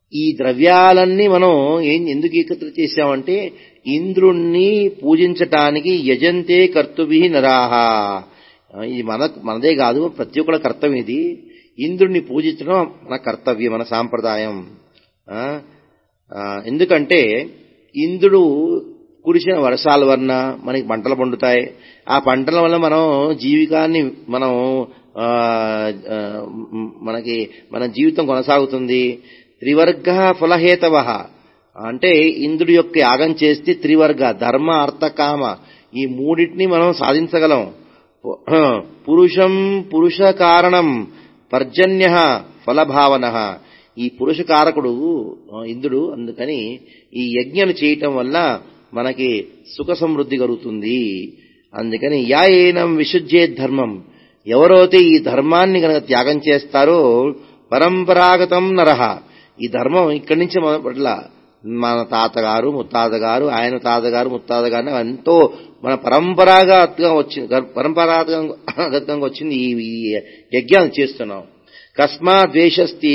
ఈ ద్రవ్యాలన్నీ మనం ఏం ఎందుకు ఏకత్ర చేశామంటే ఇంద్రుణ్ణి పూజించటానికి యజంతే కర్తుభి నరాహ ఇది మన మనదే కాదు ప్రతి ఒక్కళ్ళ కర్తవ్యం ఇది ఇంద్రుణ్ణి పూజించడం మన కర్తవ్యం మన సాంప్రదాయం ఆ, ఆ, ఎందుకంటే ఇంద్రుడు కురిసిన వర్షాల వలన మనకి పంటలు పండుతాయి ఆ పంటల వల్ల మనం జీవికాన్ని మనం ఆ, ఆ, మనకి మన జీవితం కొనసాగుతుంది త్రివర్గ ఫలహేతవ అంటే ఇంద్రుడి యొక్క యాగం చేస్తే త్రివర్గ ధర్మ అర్థ కామ ఈ మూడింటిని మనం సాధించగలం పురుషం పురుష కారణం పర్జన్య ఫలభావన ఈ పురుష కారకుడు ఆ, ఇంద్రుడు అందుకని ఈ యజ్ఞను చేయటం వల్ల మనకి సుఖ సమృద్ధి కలుగుతుంది అందుకని యా ఏనం విశుద్ధే ధర్మం ఎవరైతే ఈ ధర్మాన్ని కనుక త్యాగం చేస్తారో పరంపరాగతం నరహ ఈ ధర్మం ఇక్కడి నుంచి మొదల మన తాతగారు ముత్తాతగారు ఆయన తాతగారు ముత్తాతగారు ఎంతో మన పరంపరాగతంగా వచ్చింది పరంపరాగతంగా వచ్చింది ఈ ఈ యజ్ఞాలు చేస్తున్నాం కస్మా ద్వేషస్తి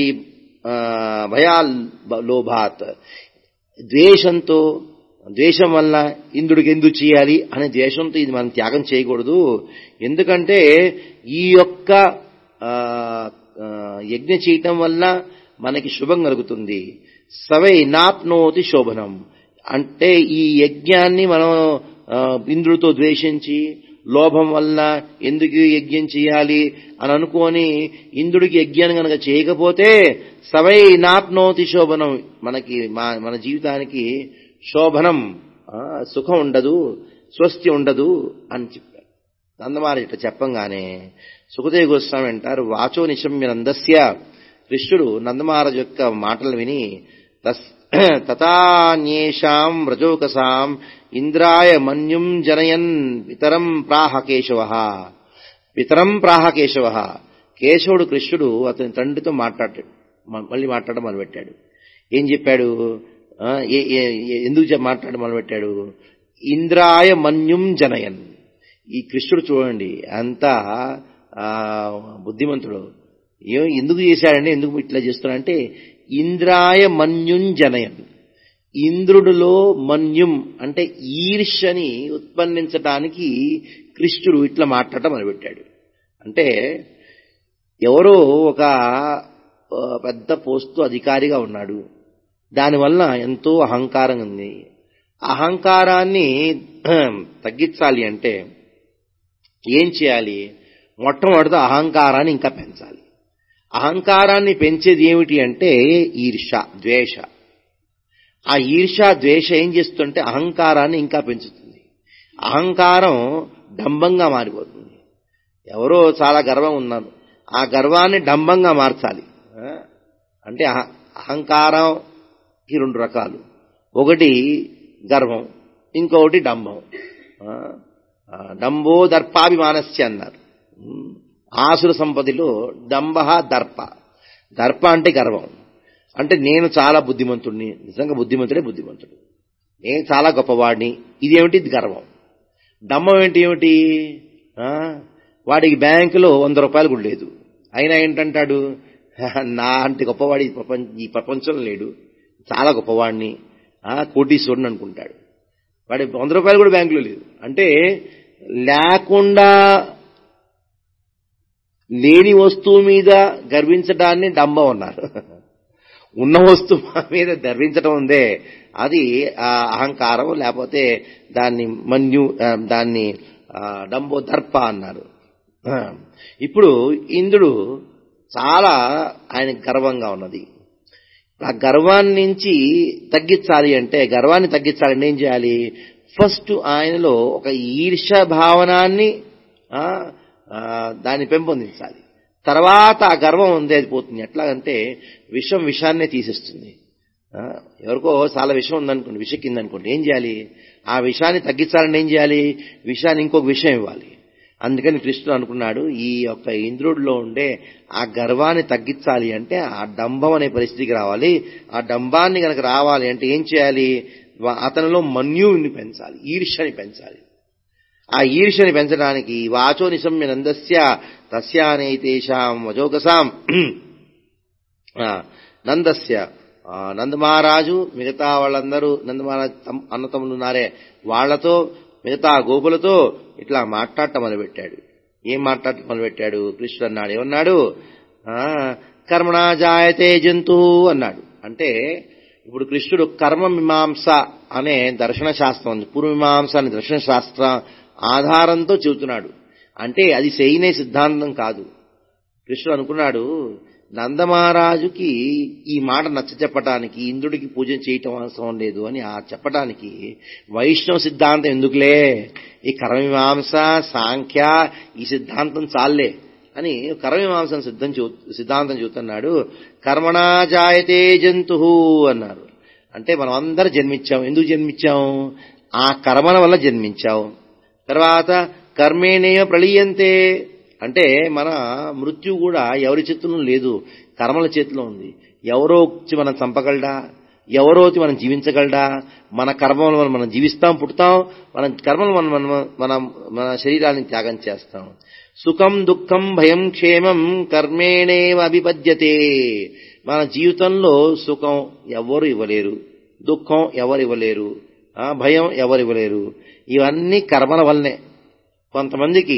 భయా లోభాత్ ద్వేషంతో ద్వేషం వల్ల ఇంద్రుడికి ఎందుకు చేయాలి అనే ద్వేషంతో ఇది మనం త్యాగం చేయకూడదు ఎందుకంటే ఈ యొక్క ఆ, ఆ, యజ్ఞ చేయటం వల్ల మనకి శుభం కలుగుతుంది సవై నాప్నోతి శోభనం అంటే ఈ యజ్ఞాన్ని మనం ఆ, ఇంద్రుడితో ద్వేషించి లోభం వల్ల ఎందుకు ఈ యజ్ఞం చేయాలి అని అనుకొని ఇంద్రుడికి యజ్ఞాన్ని కనుక చేయకపోతే సవై నాప్నోతి శోభనం మనకి మా- మన జీవితానికి శోభనం ఆ, సుఖం ఉండదు స్వస్తి ఉండదు అని చెప్పారు నందమారి ఇట్లా చెప్పంగానే సుఖదేవ గోస్వామి అంటారు వాచో నిశమ్య నందస్య కృష్ణుడు నందమహారాజు యొక్క మాటలు విని తస్ తథాన్యేషాం వ్రజోకసాం ఇంద్రాయ మన్యుం జనయన్ పితరం ప్రాహ కేశవ పితరం ప్రాహ కేశవ కేశవుడు కృష్ణుడు అతని తండ్రితో మాట్లాడాడు మ- మళ్ళీ మాట్లాడడం మొదలుపెట్టాడు ఏం చెప్పాడు ఆ, ఏ- ఏ- ఏ- ఎందుకు చెప్ మాట్లాడడం మొదలుపెట్టాడు ఇంద్రాయ మన్యుం జనయన్ ఈ కృష్ణుడు చూడండి అంత ఆ, బుద్ధిమంతుడు ఏ ఎందుకు చేశాడంటే ఎందుకు ఇట్లా చేస్తున్నాడంటే ఇంద్రాయ మన్యుంజనయం ఇంద్రుడిలో మన్యుం అంటే ఈర్ష్యని ఉత్పన్నించడానికి కృష్ణుడు ఇట్లా మాట్లాడటం మొదలుపెట్టాడు అంటే ఎవరో ఒక ఆ, పెద్ద పోస్టు అధికారిగా ఉన్నాడు దానివల్ల ఎంతో అహంకారం ఉంది అహంకారాన్ని తగ్గించాలి అంటే ఏం చేయాలి మొట్టమొదటి అహంకారాన్ని ఇంకా పెంచాలి అహంకారాన్ని పెంచేది ఏమిటి అంటే ఈర్ష ద్వేష ఆ ఈర్ష ద్వేష ఏం చేస్తుంటే అహంకారాన్ని ఇంకా పెంచుతుంది అహంకారం డంబంగా మారిపోతుంది ఎవరో చాలా గర్వం ఉన్నారు ఆ గర్వాన్ని డంబంగా మార్చాలి ఆ? అంటే అహ- అహంకారంకి రెండు రకాలు ఒకటి గర్వం ఇంకొకటి డంబం ఆ? ఆ, డంబో దర్పాభిమానస్య అన్నారు ఉమ్. ఆసుర సంపదలో డంబ దర్ప దర్ప అంటే గర్వం అంటే నేను చాలా బుద్ధిమంతుడిని నిజంగా బుద్ధిమంతుడే బుద్ధిమంతుడు నేను చాలా గొప్పవాడిని ఇదేమిటి ఇది గర్వం డంబం ఏంటి ఏమిటి ఆ? వాడికి బ్యాంకులో వంద రూపాయలు కూడా లేదు అయినా ఏంటంటాడు నా అంటే గొప్పవాడి ఈ ప్రపంచ ఈ ప్రపంచంలో లేడు చాలా గొప్పవాడిని ఆ, కోటీశ్వరుని అనుకుంటాడు వాడి వంద రూపాయలు కూడా బ్యాంకులో లేదు అంటే లేకుండా లేని వస్తువు మీద గర్వించడాన్ని డంబం అన్నారు ఉన్న వస్తువు మీద గర్వించడం ఉందే అది ఆ అహంకారం లేకపోతే దాన్ని మన్యు ఆ, దాన్ని ఆ, డంబో దర్ప అన్నారు ఆ, ఇప్పుడు ఇంద్రుడు చాలా ఆయన గర్వంగా ఉన్నది ఆ గర్వాన్ని నుంచి తగ్గించాలి అంటే గర్వాన్ని తగ్గించాలంటే ఏం చేయాలి ఫస్ట్ ఆయనలో ఒక ఈర్ష భావనాన్ని ఆ, ఆ, దాన్ని పెంపొందించాలి తర్వాత ఆ గర్వం ఉంది అది పోతుంది ఎట్లాగంటే విషం విషాన్నే తీసేస్తుంది ఆ, ఎవరికో చాలా విషం ఉందనుకోండి విష కింద అనుకోండి ఏం చేయాలి ఆ విషాన్ని తగ్గించాలని ఏం చేయాలి విషాన్ని ఇంకొక విషయం ఇవ్వాలి అందుకని కృష్ణుడు అనుకున్నాడు ఈ యొక్క ఇంద్రుడిలో ఉండే ఆ గర్వాన్ని తగ్గించాలి అంటే ఆ డంబం అనే పరిస్థితికి రావాలి ఆ డంబాన్ని కనుక రావాలి అంటే ఏం చేయాలి వా- అతనిలో మన్యుని పెంచాలి ఈర్ష్యని పెంచాలి ఆ ఈర్ష్యని పెంచడానికి వాచో నిశమ్య నందస్య తస్యానైతేషాం వజోగసాం ఆ, నందస్య ఆ, నందమహారాజు మిగతా వాళ్ళందరూ నందమహారాజు తమ్- అన్నతమ్ములు ఉన్నారే వాళ్లతో మిగతా గోపులతో ఇట్లా మాట్లాడటం మొదలుపెట్టాడు ఏం మాట్లాడటం మొదలుపెట్టాడు కృష్ణుడు అన్నాడు ఏమన్నాడు ఆ, కర్మణా జాయతే జంతు అన్నాడు అంటే ఇప్పుడు కృష్ణుడు కర్మ మీమాంస అనే దర్శన శాస్త్రం ఉంది పూర్వమీమాంస అనే దర్శన శాస్త్ర ఆధారంతో చెబుతున్నాడు అంటే అది చేయనే సిద్ధాంతం కాదు కృష్ణుడు అనుకున్నాడు నందమహారాజుకి ఈ మాట నచ్చ చెప్పటానికి ఇంద్రుడికి పూజ చేయటం అవసరం లేదు అని ఆ చెప్పటానికి వైష్ణవ సిద్ధాంతం ఎందుకులే ఈ కర్మమీమాంస సాంఖ్య ఈ సిద్ధాంతం చాలే అని కర్మమీమాంసం సిద్ధం చూ సిద్ధాంతం చూస్తున్నాడు కర్మణా జాయతే జంతు అన్నారు అంటే మనం అందరం జన్మించాం ఎందుకు జన్మించాం ఆ కర్మల వల్ల జన్మించాం తర్వాత కర్మేణేయ ప్రళీయంతే అంటే మన మృత్యు కూడా ఎవరి చేతిలో లేదు కర్మల చేతిలో ఉంది ఎవరో వచ్చి మనం చంపగలడా ఎవరో వచ్చి మనం జీవించగలడా మన కర్మలు మనం మనం జీవిస్తాం పుడతాం మన కర్మలు మనం మనం మనం మన శరీరాన్ని త్యాగం చేస్తాం సుఖం దుఃఖం భయం క్షేమం కర్మేణేవ అభిపద్యతే మన జీవితంలో సుఖం ఎవరు ఇవ్వలేరు దుఃఖం ఎవరు ఇవ్వలేరు ఆ, భయం ఎవరు ఇవ్వలేరు ఇవన్నీ కర్మల వల్లనే కొంతమందికి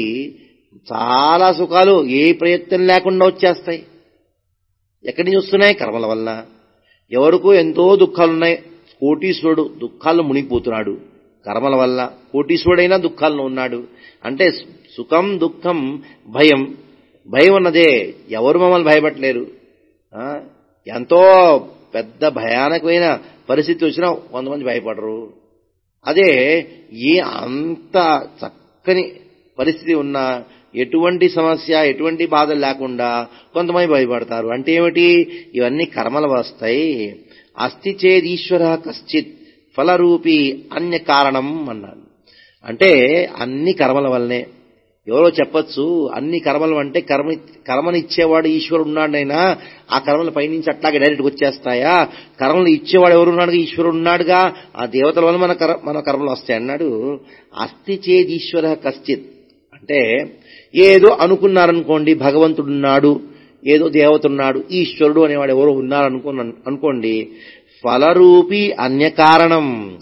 చాలా సుఖాలు ఏ ప్రయత్నం లేకుండా వచ్చేస్తాయి ఎక్కడి నుంచి వస్తున్నాయి కర్మల వల్ల ఎవరికో ఎంతో దుఃఖాలున్నాయి కోటీశ్వరుడు దుఃఖాల్లో మునిగిపోతున్నాడు కర్మల వల్ల కోటీశ్వరుడైనా దుఃఖాల్లో ఉన్నాడు అంటే సుఖం దుఃఖం భయం భయం ఉన్నదే ఎవరు మమ్మల్ని భయపడలేరు ఆ, ఎంతో పెద్ద భయానకమైన పరిస్థితి వచ్చినా కొంతమంది భయపడరు అదే ఏ అంత చక్కని పరిస్థితి ఉన్నా ఎటువంటి సమస్య ఎటువంటి బాధ లేకుండా కొంతమంది భయపడతారు అంటే ఏమిటి ఇవన్నీ కర్మలు వస్తాయి అస్థి చేద్ ఈశ్వర కశ్చిత్ ఫలరూపి అన్య కారణం అన్నాడు అంటే అన్ని కర్మల వల్లనే ఎవరో చెప్పొచ్చు అన్ని కర్మలు అంటే కర్మ కర్మను ఇచ్చేవాడు ఈశ్వరుడు ఉన్నాడైనా ఆ కర్మల పైనుంచి అట్లాగే డైరెక్ట్గా వచ్చేస్తాయా కర్మలు ఇచ్చేవాడు ఎవరు ఉన్నాడు ఈశ్వరుడు ఉన్నాడుగా ఆ దేవతల వల్ల మన కర్మ మన కర్మలు వస్తాయి అన్నాడు అస్థి చేద్ ఈశ్వర కశ్చిత్ అంటే ఏదో అనుకున్నారనుకోండి భగవంతుడు ఉన్నాడు ఏదో దేవత ఉన్నాడు ఈశ్వరుడు అనేవాడు ఎవరో ఉన్నారనుకో అనుకోండి ఫలరూపి అన్య కారణం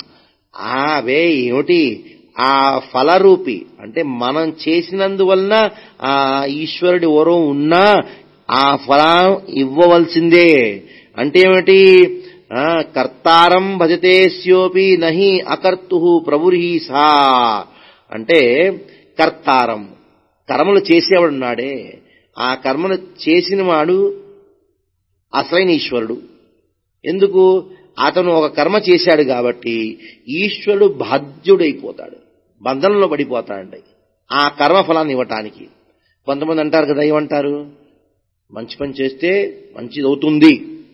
అవే ఏమిటి ఆ ఫలరూపి అంటే మనం చేసినందువలన ఆ ఈశ్వరుడు ఎవరో ఉన్నా ఆ ఫలం ఇవ్వవలసిందే అంటే ఏమిటి ఆ, కర్తారం భజతే స్యోపి నహి అకర్తు ప్రభుర్హి సా అంటే కర్తారం కర్మలు చేసేవాడున్నాడే ఆ కర్మను చేసినవాడు అసలైన ఈశ్వరుడు ఎందుకు అతను ఒక కర్మ చేశాడు కాబట్టి ఈశ్వరుడు బాధ్యుడైపోతాడు బంధనంలో పడిపోతాడండి ఆ కర్మ ఫలాన్ని ఇవ్వటానికి కొంతమంది అంటారు కదా ఏమంటారు మంచి పని చేస్తే మంచిది అవుతుంది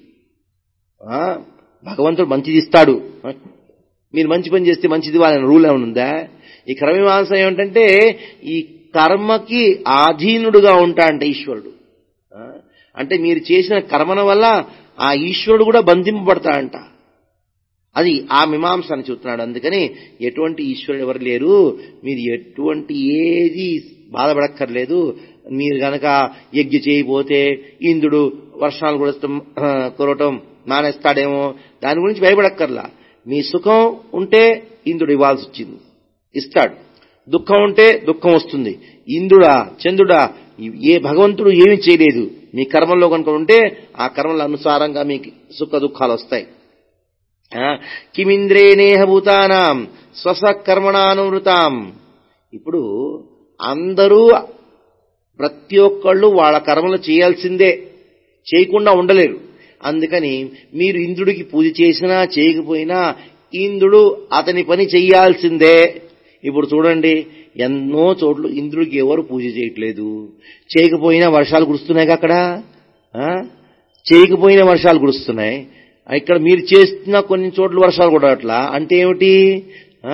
ఆ, భగవంతుడు మంచిది ఇస్తాడు ఆ, మీరు మంచి పని చేస్తే మంచిది వాళ్ళని రూల్ ఏమైనా ఉందా ఈ క్రమమీమాంస ఏమిటంటే ఈ కర్మకి ఆధీనుడుగా ఉంటాడంట ఈశ్వరుడు ఆ, అంటే మీరు చేసిన కర్మల వల్ల ఆ ఈశ్వరుడు కూడా బంధింపబడతాడంట అది ఆ మీమాంస అని చెప్తున్నాడు అందుకని ఎటువంటి ఈశ్వరుడు ఎవరు లేరు మీరు ఎటువంటి ఏది బాధపడక్కర్లేదు మీరు గనక యజ్ఞ చేయబోతే ఇంద్రుడు వర్షాలు కురవటం కురవటం మానేస్తాడేమో దాని గురించి భయపడక్కర్లా మీ సుఖం ఉంటే ఇంద్రుడు ఇవ్వాల్సి వచ్చింది ఇస్తాడు దుఃఖం ఉంటే దుఃఖం వస్తుంది ఇంద్రుడా చంద్రుడా ఏ భగవంతుడు ఏమీ చేయలేదు మీ కర్మల్లో కనుక ఉంటే ఆ కర్మల అనుసారంగా మీకు సుఖ దుఃఖాలు వస్తాయి ఆ, కిమింద్రేనేహ భూతానాం స్వస కర్మణానువృతాం ఇప్పుడు అందరూ ప్రతి ఒక్కళ్ళు వాళ్ళ కర్మలు చేయాల్సిందే చేయకుండా ఉండలేరు అందుకని మీరు ఇంద్రుడికి పూజ చేసినా చేయకపోయినా ఇంద్రుడు అతని పని చెయ్యాల్సిందే ఇప్పుడు చూడండి ఎన్నో చోట్ల ఇంద్రుడికి ఎవరు పూజ చేయట్లేదు చేయకపోయినా వర్షాలు కురుస్తున్నాయి అక్కడ ఆ? చేయకపోయినా వర్షాలు కురుస్తున్నాయి ఇక్కడ మీరు చేస్తున్న కొన్ని చోట్ల వర్షాలు కూడా అట్లా అంటే ఏమిటి ఆ?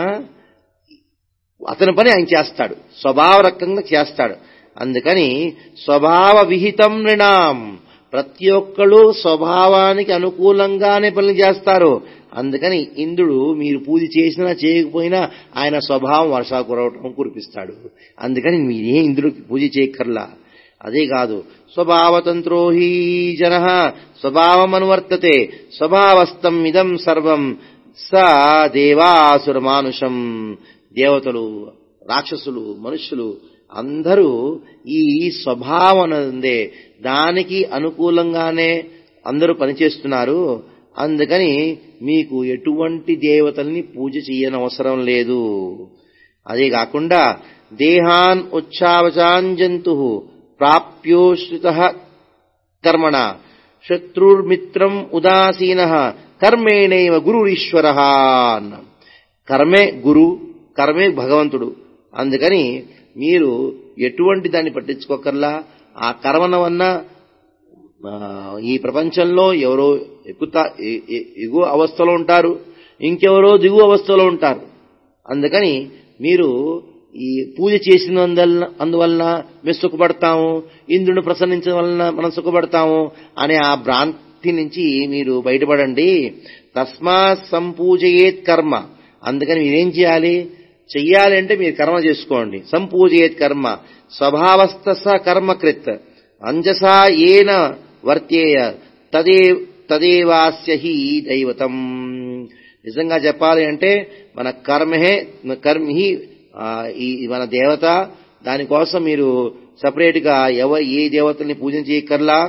అతని పని ఆయన చేస్తాడు స్వభావ రకంగా చేస్తాడు అందుకని స్వభావ విహితం నృణాం ప్రతి ఒక్కళ్ళు స్వభావానికి అనుకూలంగానే పనులు చేస్తారు అందుకని ఇంద్రుడు మీరు పూజ చేసినా చేయకపోయినా ఆయన స్వభావం వర్షా కురవటం కురిపిస్తాడు అందుకని మీరే ఇంద్రుడికి పూజ చేయక్కర్లా అదే కాదు స్వభావతంత్రో హీ జన స్వభావమనువర్తతే స్వభావస్థం ఇదం సర్వం స దేవాసుర మానుషం దేవతలు రాక్షసులు మనుష్యులు అందరూ ఈ స్వభావం ఉందే దానికి అనుకూలంగానే అందరూ పనిచేస్తున్నారు అందుకని మీకు ఎటువంటి దేవతల్ని పూజ చేయనవసరం లేదు అదే కాకుండా దేహాన్ ఉచ్చావచాన్ జంతు ప్రాప్యోశ్రిత కర్మణ శత్రుర్మిత్రం ఉదాసీన కర్మేణైవ గురురీశ్వర అన్న కర్మే గురు కర్మే భగవంతుడు అందుకని మీరు ఎటువంటి దాన్ని పట్టించుకోకర్లా ఆ కర్మన వల్ల ఆ, ఈ ప్రపంచంలో ఎవరో ఎక్కుతా ఎ- ఎ- ఎగువ అవస్థలో ఉంటారు ఇంకెవరో దిగువ అవస్థలో ఉంటారు అందుకని మీరు ఈ పూజ చేసినందువల్ల అందువలన మేము సుఖపడతాము ఇంద్రుని ప్రసన్నించడం వలన మనం సుఖపడతాము అనే ఆ భ్రాంతి నుంచి మీరు బయటపడండి తస్మా సంపూజయేత్ కర్మ అందుకని మీరేం చేయాలి చెయ్యాలి అంటే మీరు కర్మ చేసుకోండి సంపూజయేత్ కర్మ స్వభావస్థ స కర్మకృత్ అంజసా ఏన వర్తేయ తదే తదేవాస్య హి దైవతం నిజంగా చెప్పాలి అంటే మన కర్మహే కర్మి ఈ మన దేవత దానికోసం మీరు సపరేట్ గా ఎవ ఏ దేవతల్ని పూజన చేయకర్లా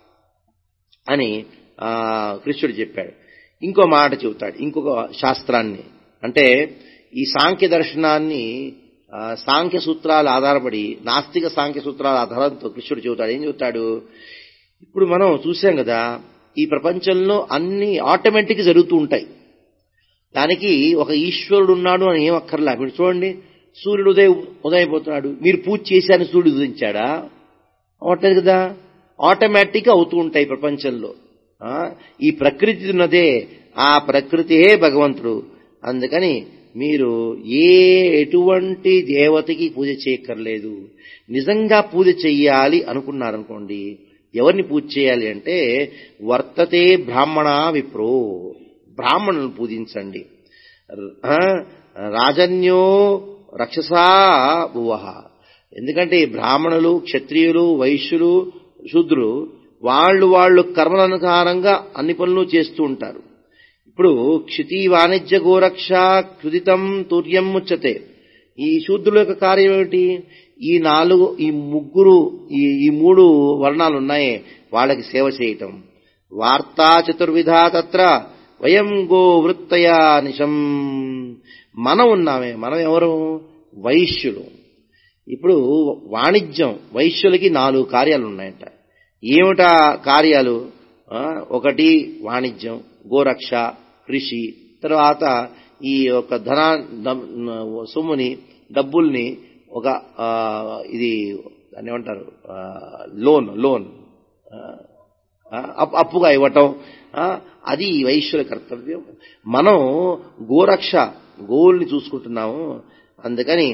అని ఆ, కృష్ణుడు చెప్పాడు ఇంకో మాట చెబుతాడు ఇంకొక శాస్త్రాన్ని అంటే ఈ సాంఖ్య దర్శనాన్ని ఆ, సాంఖ్య సూత్రాలు ఆధారపడి నాస్తిక సాంఖ్య సూత్రాల ఆధారంతో కృష్ణుడు చెబుతాడు ఏం చెబుతాడు ఇప్పుడు మనం చూసాం కదా ఈ ప్రపంచంలో అన్ని ఆటోమేటిక్ జరుగుతూ ఉంటాయి దానికి ఒక ఈశ్వరుడు ఉన్నాడు అని ఏం అక్కర్లా మీరు చూడండి సూర్యుడు ఉదయ ఉదయపోతున్నాడు మీరు పూజ చేశారని సూర్యుడు ఉదయించాడా అవట్లేదు కదా ఆటోమేటిక్ అవుతూ ఉంటాయి ప్రపంచంలో ఆ, ఈ ప్రకృతి ఉన్నదే ఆ ప్రకృతియే భగవంతుడు అందుకని మీరు ఏ ఎటువంటి దేవతకి పూజ చేయక్కర్లేదు నిజంగా పూజ చెయ్యాలి అనుకున్నారనుకోండి ఎవరిని పూజ చేయాలి అంటే వర్తతే బ్రాహ్మణ విప్రో బ్రాహ్మణులను పూజించండి ఆ, రాజన్యో రక్షసా భువ ఎందుకంటే ఈ బ్రాహ్మణులు క్షత్రియులు వైశ్యులు శూద్రులు వాళ్ళు వాళ్ళు కర్మలనుసారంగా అన్ని పనులు చేస్తూ ఉంటారు ఇప్పుడు క్షితి వాణిజ్య గోరక్ష క్షుదితం తుర్యం ముచ్చతే ఈ శూద్రుల యొక్క కార్యం ఏమిటి ఈ నాలుగు ఈ ముగ్గురు ఈ ఈ మూడు వర్ణాలు ఉన్నాయే వాళ్ళకి సేవ చేయటం వార్తా చతుర్విధా తత్ర వయం గో వృత్తయా నిశం మనం ఉన్నామే మనం ఎవరు వైశ్యులు ఇప్పుడు వాణిజ్యం వైశ్యులకి నాలుగు కార్యాలు ఉన్నాయంట ఏమిటా కార్యాలు ఆ, ఒకటి వాణిజ్యం గోరక్ష కృషి తర్వాత ఈ యొక్క ధన దమ్- సొమ్ముని డబ్బుల్ని ఒక ఆ, ఇది దాన్ని ఏమంటారు ఆ, లోన్ లోన్ ఆ, ఆ, అప్- అప్పుగా ఇవ్వటం ఆ, అది ఈ వైశ్యుల కర్తవ్యం మనం గోరక్ష గోవుల్ని చూసుకుంటున్నాము అందుకని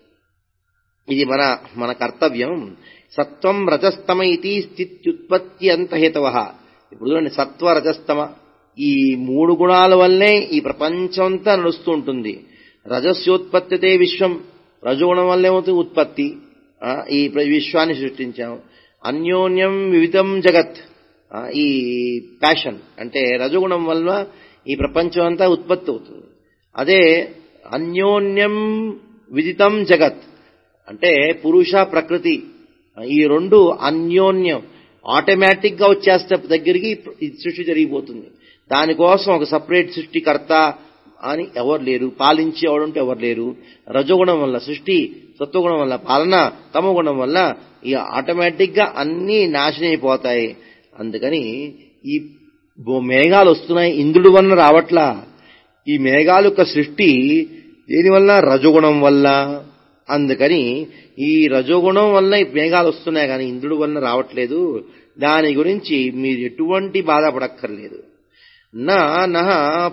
ఇది మన మన కర్తవ్యం సత్వం రజస్తమ ఇది స్థిత్యుత్పత్తి అంతహేతవ ఇప్పుడు చూడండి సత్వ రజస్తమ ఈ మూడు గుణాల వల్లే ఈ ప్రపంచం అంతా నడుస్తూ ఉంటుంది రజస్యోత్పత్తితే విశ్వం రజోగుణం వల్లే అవుతుంది ఉత్పత్తి ఆ, ఈ ప్ర- విశ్వాన్ని సృష్టించాం అన్యోన్యం వివిధం జగత్ ఆ, ఈ ప్యాషన్ అంటే రజగుణం వల్ల ఈ ప్రపంచం అంతా ఉత్పత్తి అవుతుంది అదే అన్యోన్యం విదితం జగత్ అంటే పురుష ప్రకృతి ఈ రెండు అన్యోన్యం ఆటోమేటిక్ గా వచ్చేస్తే దగ్గరికి ఈ సృష్టి జరిగిపోతుంది దానికోసం ఒక సపరేట్ సృష్టికర్త అని ఎవరు లేరు పాలించేవాడు అంటే ఎవరు లేరు రజోగుణం వల్ల సృష్టి సత్వగుణం వల్ల పాలన తమగుణం వల్ల ఈ ఆటోమేటిక్ గా అన్ని నాశనం అయిపోతాయి అందుకని ఈ బో- మేఘాలు వస్తున్నాయి ఇంద్రుడి వలన రావట్లా ఈ మేఘాల యొక్క సృష్టి దేనివల్ల రజగుణం వల్ల అందుకని ఈ రజోగుణం వల్ల ఈ మేఘాలు వస్తున్నాయి కానీ ఇంద్రుడి వలన రావట్లేదు దాని గురించి మీరు ఎటువంటి బాధపడక్కర్లేదు నా నహ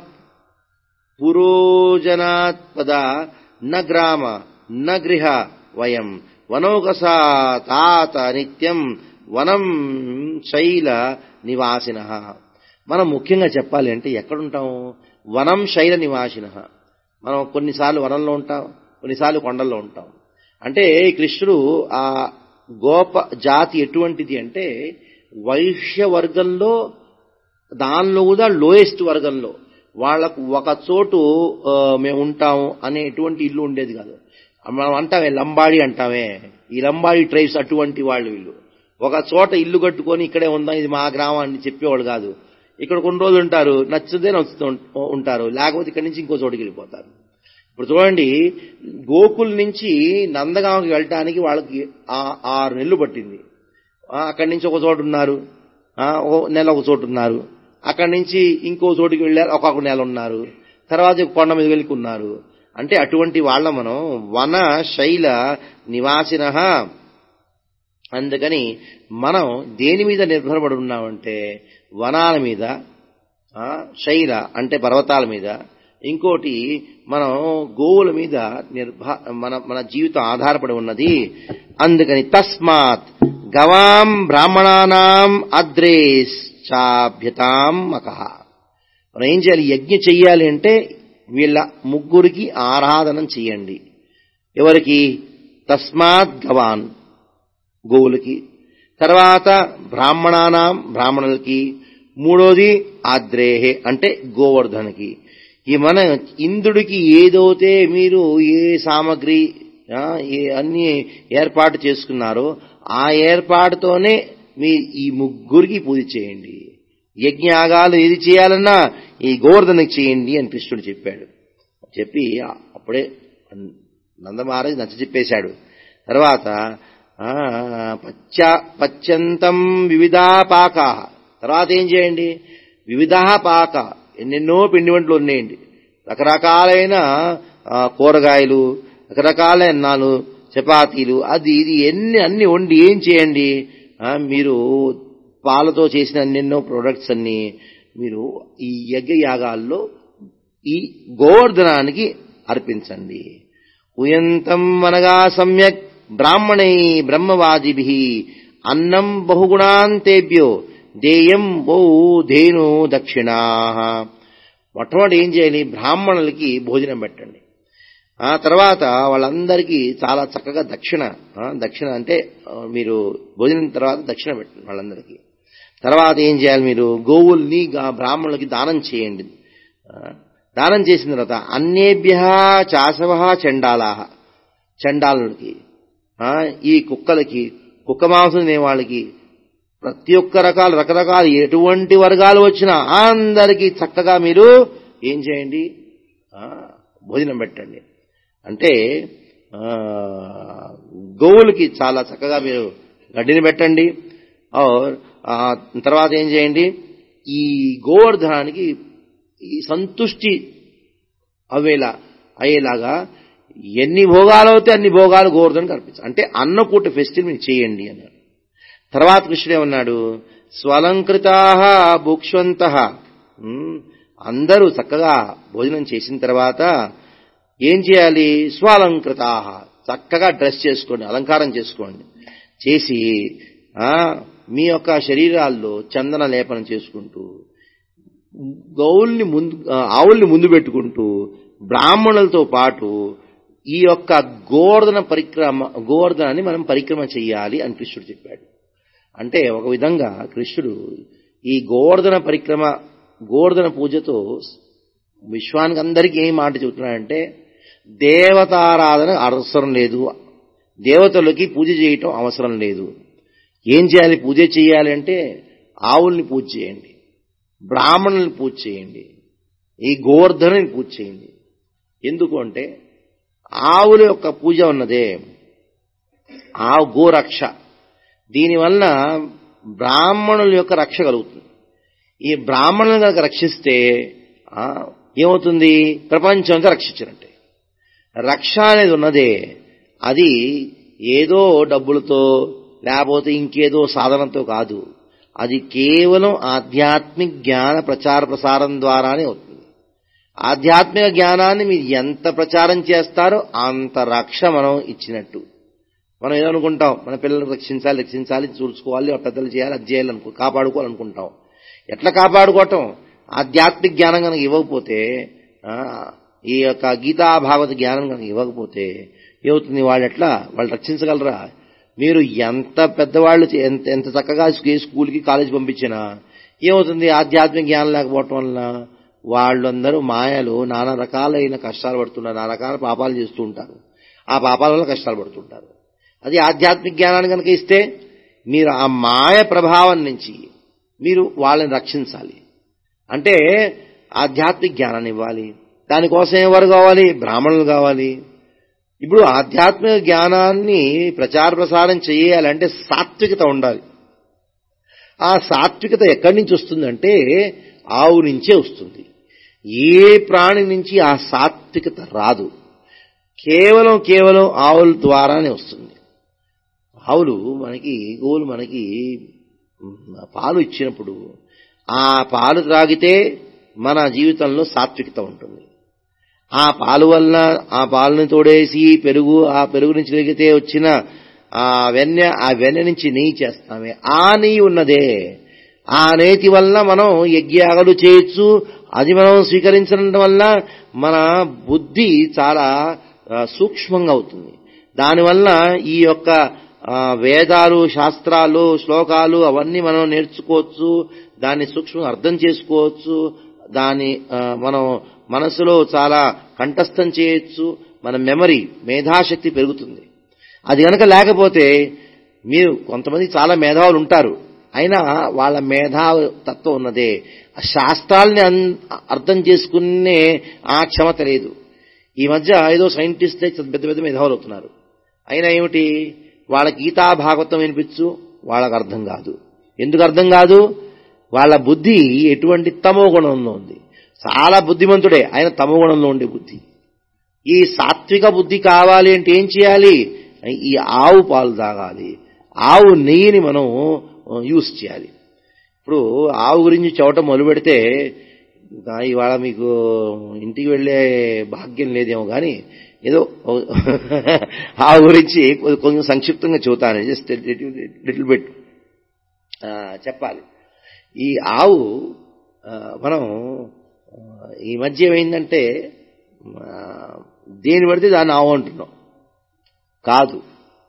పురోజనాత్పద న గ్రామ న గృహ వయం వనౌకసా తాత నిత్యం వనం శైల నివాసిన మనం ముఖ్యంగా చెప్పాలి అంటే ఎక్కడుంటాం వనం శైల నివాసిన మనం కొన్నిసార్లు వనంలో ఉంటాం కొన్నిసార్లు కొండల్లో ఉంటాం అంటే కృష్ణుడు ఆ గోప జాతి ఎటువంటిది అంటే వైశ్య వర్గంలో దానిలో కూడా లోయెస్ట్ వర్గంలో వాళ్ళకు ఒక చోటు ఆ, మేము ఉంటాము అనేటువంటి ఇల్లు ఉండేది కాదు మనం అంటామే లంబాడి అంటామే ఈ లంబాడి ట్రైబ్స్ అటువంటి వాళ్ళు వీళ్ళు ఒక చోట ఇల్లు కట్టుకొని ఇక్కడే ఉందాం ఇది మా గ్రామం అని చెప్పేవాళ్ళు కాదు ఇక్కడ కొన్ని రోజులు ఉంటారు నచ్చితే నచ్చుతూ ఉం- ఉంటారు లేకపోతే ఇక్కడి నుంచి ఇంకో చోటుకి వెళ్ళిపోతారు ఇప్పుడు చూడండి గోకుల్ నుంచి నందగాంకి వెళ్ళటానికి వాళ్ళకి ఆ- ఆరు నెలలు పట్టింది ఆ, అక్కడి నుంచి ఒక చోటు ఉన్నారు ఆ, ఓ నెల ఒక చోటు ఉన్నారు అక్కడి నుంచి ఇంకో చోటుకి వెళ్ళారు ఒక్కొక్క నెల ఉన్నారు తర్వాత ఒక కొండ మీద వెళ్ళి ఉన్నారు అంటే అటువంటి వాళ్ళ మనం వన శైల నివాసిన అందుకని మనం దేని మీద నిర్భరపడి ఉన్నామంటే వనాల మీద ఆ, శైల అంటే పర్వతాల మీద ఇంకోటి మనం గోవుల మీద నిర్భ మన మన జీవితం ఆధారపడి ఉన్నది అందుకని తస్మాత్ గవాం బ్రాహ్మణానాం అద్రేస్ చాభ్యతాం మకహ మనం ఏం చేయాలి యజ్ఞ చెయ్యాలి అంటే వీళ్ళ ముగ్గురికి ఆరాధన చెయ్యండి ఎవరికి తస్మాత్ గవాన్ గోవులకి తర్వాత బ్రాహ్మణానాం బ్రాహ్మణులకి మూడోది ఆద్రేహే అంటే గోవర్ధనకి ఈ మన ఇంద్రుడికి ఏదైతే మీరు ఏ సామగ్రి ఆ, ఏ అన్ని ఏర్పాటు చేసుకున్నారో ఆ ఏర్పాటుతోనే మీ ఈ ముగ్గురికి పూజ చేయండి యజ్ఞయాగాలు ఏది చేయాలన్నా ఈ గోవర్ధనకి చేయండి అని కృష్ణుడు చెప్పాడు చెప్పి అప్పుడే నందమహారాజ్ నచ్చ చెప్పేశాడు తర్వాత ఆ, పచ్చ పచ్చంతం వివిధా పాకా తర్వాత ఏం చేయండి వివిధా పాక ఎన్నెన్నో పిండి వంటలు ఉన్నాయండి రకరకాలైన ఆ, కూరగాయలు రకరకాలైన నాలు చపాతీలు అది ఇది ఎన్ని అన్ని వండి ఏం చేయండి ఆ, మీరు పాలతో చేసిన ఎన్నెన్నో ప్రొడక్ట్స్ అన్ని మీరు ఈ యజ్ఞ యాగాల్లో ఈ గోవర్ధనానికి అర్పించండి ఉయంతం అనగా సమ్యక్ బ్రాహ్మణై బ్రహ్మవాదిభి అన్నం బహుగుణాంతేభ్యో దేయం బహు ధేను దక్షిణా మొట్టమొదటి ఏం చేయాలి బ్రాహ్మణులకి భోజనం పెట్టండి ఆ తర్వాత వాళ్ళందరికీ చాలా చక్కగా దక్షిణ ఆ, దక్షిణ అంటే ఆ, మీరు భోజనం తర్వాత దక్షిణ పెట్టండి వాళ్ళందరికీ తర్వాత ఏం చేయాలి మీరు గోవుల్ని గా- బ్రాహ్మణులకి దానం చేయండి ఆ, దానం చేసిన తర్వాత అన్నేభ్య చాసవ చండాలా చండాలుడికి ఆ, ఈ కుక్కలకి కుక్క మాంసం తినే వాళ్ళకి ప్రతి ఒక్క రకాల రకరకాల ఎటువంటి వర్గాలు వచ్చినా అందరికీ చక్కగా మీరు ఏం చేయండి ఆ, భోజనం పెట్టండి అంటే ఆ, గోవులకి చాలా చక్కగా మీరు గడ్డిని పెట్టండి ఔర్, ఆ, తర్వాత ఏం చేయండి ఈ గోవర్ధనానికి ఈ సంతుష్టి అవేలా అయ్యేలాగా ఎన్ని భోగాలు అవుతే అన్ని భోగాలు గోవర్ధనకి అర్పించాలి అంటే అన్నకూట ఫెస్టివల్ మీరు చేయండి అన్నాడు తర్వాత కృష్ణుడు ఏమన్నాడు స్వలంకృతా భుక్ష్వంత అందరూ చక్కగా భోజనం చేసిన తర్వాత ఏం చేయాలి స్వాలంకృతా చక్కగా డ్రెస్ చేసుకోండి అలంకారం చేసుకోండి చేసి ఆ, మీ యొక్క శరీరాల్లో చందన లేపనం చేసుకుంటూ గౌల్ని ముందు ఆ, ఆవుల్ని ముందు పెట్టుకుంటూ బ్రాహ్మణులతో పాటు ఈ యొక్క గోవర్ధన పరిక్రమ గోవర్ధనాన్ని మనం పరిక్రమ చెయ్యాలి అని కృష్ణుడు చెప్పాడు అంటే ఒక విధంగా కృష్ణుడు ఈ గోవర్ధన పరిక్రమ గోవర్ధన పూజతో విశ్వానికి అందరికీ ఏం మాట చెబుతున్నాడంటే దేవతారాధన అవసరం లేదు దేవతలకి పూజ చేయటం అవసరం లేదు ఏం చేయాలి పూజ చేయాలి అంటే ఆవుల్ని పూజ చేయండి బ్రాహ్మణుల్ని పూజ చేయండి ఈ గోవర్ధనుని పూజ చేయండి ఎందుకు అంటే ఆవుల యొక్క పూజ ఉన్నదే ఆ గోరక్ష దీనివల్ల బ్రాహ్మణుల యొక్క రక్ష కలుగుతుంది ఈ బ్రాహ్మణులను కనుక రక్షిస్తే ఆ, ఏమవుతుంది ప్రపంచం అంతా రక్షించినట్టే రక్ష అనేది ఉన్నదే అది ఏదో డబ్బులతో లేకపోతే ఇంకేదో సాధనంతో కాదు అది కేవలం ఆధ్యాత్మిక జ్ఞాన ప్రచార ప్రసారం ద్వారానే అవుతుంది ఆధ్యాత్మిక జ్ఞానాన్ని మీరు ఎంత ప్రచారం చేస్తారో అంత రక్ష మనం ఇచ్చినట్టు మనం ఏదనుకుంటాం మన పిల్లల్ని రక్షించాలి రక్షించాలి చూసుకోవాలి వాళ్ళ పెద్దలు చేయాలి అది చేయాలనుకో కాపాడుకోవాలనుకుంటాం ఎట్లా కాపాడుకోవటం ఆధ్యాత్మిక జ్ఞానం కనుక ఇవ్వకపోతే ఆ, ఈ యొక్క గీతా భాగవత జ్ఞానం కనుక ఇవ్వకపోతే ఏమవుతుంది వాళ్ళు ఎట్లా వాళ్ళు రక్షించగలరా మీరు ఎంత పెద్దవాళ్ళు చే- ఎంత ఎంత చక్కగా స్కూ- స్కూల్కి కాలేజ్ పంపించినా ఏమవుతుంది ఆధ్యాత్మిక జ్ఞానం లేకపోవటం వలన వాళ్ళందరూ మాయలు నానా రకాలైన కష్టాలు పడుతున్నారు నానా రకాల పాపాలు చేస్తూ ఉంటారు ఆ పాపాల వల్ల కష్టాలు పడుతుంటారు అది ఆధ్యాత్మిక జ్ఞానాన్ని కనుక ఇస్తే మీరు ఆ మాయ ప్రభావం నుంచి మీరు వాళ్ళని రక్షించాలి అంటే ఆధ్యాత్మిక జ్ఞానాన్ని ఇవ్వాలి దానికోసం ఎవరు కావాలి బ్రాహ్మణులు కావాలి ఇప్పుడు ఆధ్యాత్మిక జ్ఞానాన్ని ప్రచార ప్రసారం చేయాలంటే సాత్వికత ఉండాలి ఆ సాత్వికత ఎక్కడి నుంచి వస్తుందంటే ఆవు నుంచే వస్తుంది ఏ ప్రాణి నుంచి ఆ సాత్వికత రాదు కేవలం కేవలం ఆవుల ద్వారానే వస్తుంది ఆవులు మనకి గోవులు మనకి మ్, పాలు ఇచ్చినప్పుడు ఆ పాలు త్రాగితే మన జీవితంలో సాత్వికత ఉంటుంది ఆ పాలు వలన ఆ పాలను తోడేసి పెరుగు ఆ పెరుగు నుంచి వెలిగితే వచ్చిన ఆ వెన్నె ఆ వెన్నె నుంచి నెయ్యి చేస్తామే ఆ నెయ్యి ఉన్నదే ఆ నేతి వల్ల మనం యజ్ఞాగలు చేయొచ్చు అది మనం స్వీకరించడం వల్ల మన బుద్ధి చాలా ఆ, సూక్ష్మంగా అవుతుంది దానివల్ల ఈ యొక్క ఆ, వేదాలు శాస్త్రాలు శ్లోకాలు అవన్నీ మనం నేర్చుకోవచ్చు దాన్ని సూక్ష్మంగా అర్థం చేసుకోవచ్చు దాని ఆ, మనం మనసులో చాలా కంఠస్థం చేయొచ్చు మన మెమరీ మేధాశక్తి పెరుగుతుంది అది కనుక లేకపోతే మీరు కొంతమంది చాలా మేధావులు ఉంటారు అయినా వాళ్ళ మేధా తత్వం ఉన్నదే ఆ శాస్త్రాల్ని అన్- అర్థం చేసుకునే ఆ క్షమత లేదు ఈ మధ్య ఏదో సైంటిస్ట్ పెద్ద పెద్ద మేధావులు అవుతున్నారు అయినా ఏమిటి వాళ్ళ గీతా భాగవతం వినిపించు వాళ్ళకి అర్థం కాదు ఎందుకు అర్థం కాదు వాళ్ళ బుద్ధి ఎటువంటి తమో గుణంలో ఉంది చాలా బుద్ధిమంతుడే ఆయన తమో గుణంలో ఉండే బుద్ధి ఈ సాత్విక బుద్ధి కావాలి అంటే ఏం చేయాలి ఈ ఆవు పాలు తాగాలి ఆవు నెయ్యిని మనం యూస్ చేయాలి ఇప్పుడు ఆవు గురించి చెవటం మొదలు పెడితే ఇంకా ఇవాళ మీకు ఇంటికి వెళ్ళే భాగ్యం లేదేమో కానీ ఏదో ఆవు గురించి కొంచెం సంక్షిప్తంగా చెబుతాను జస్ట్ లిటిల్ బిట్ చెప్పాలి ఈ ఆవు ఆ, మనం ఆ, ఈ మధ్య ఏమైందంటే ఆ, దేని పడితే దాన్ని ఆవు అంటున్నాం కాదు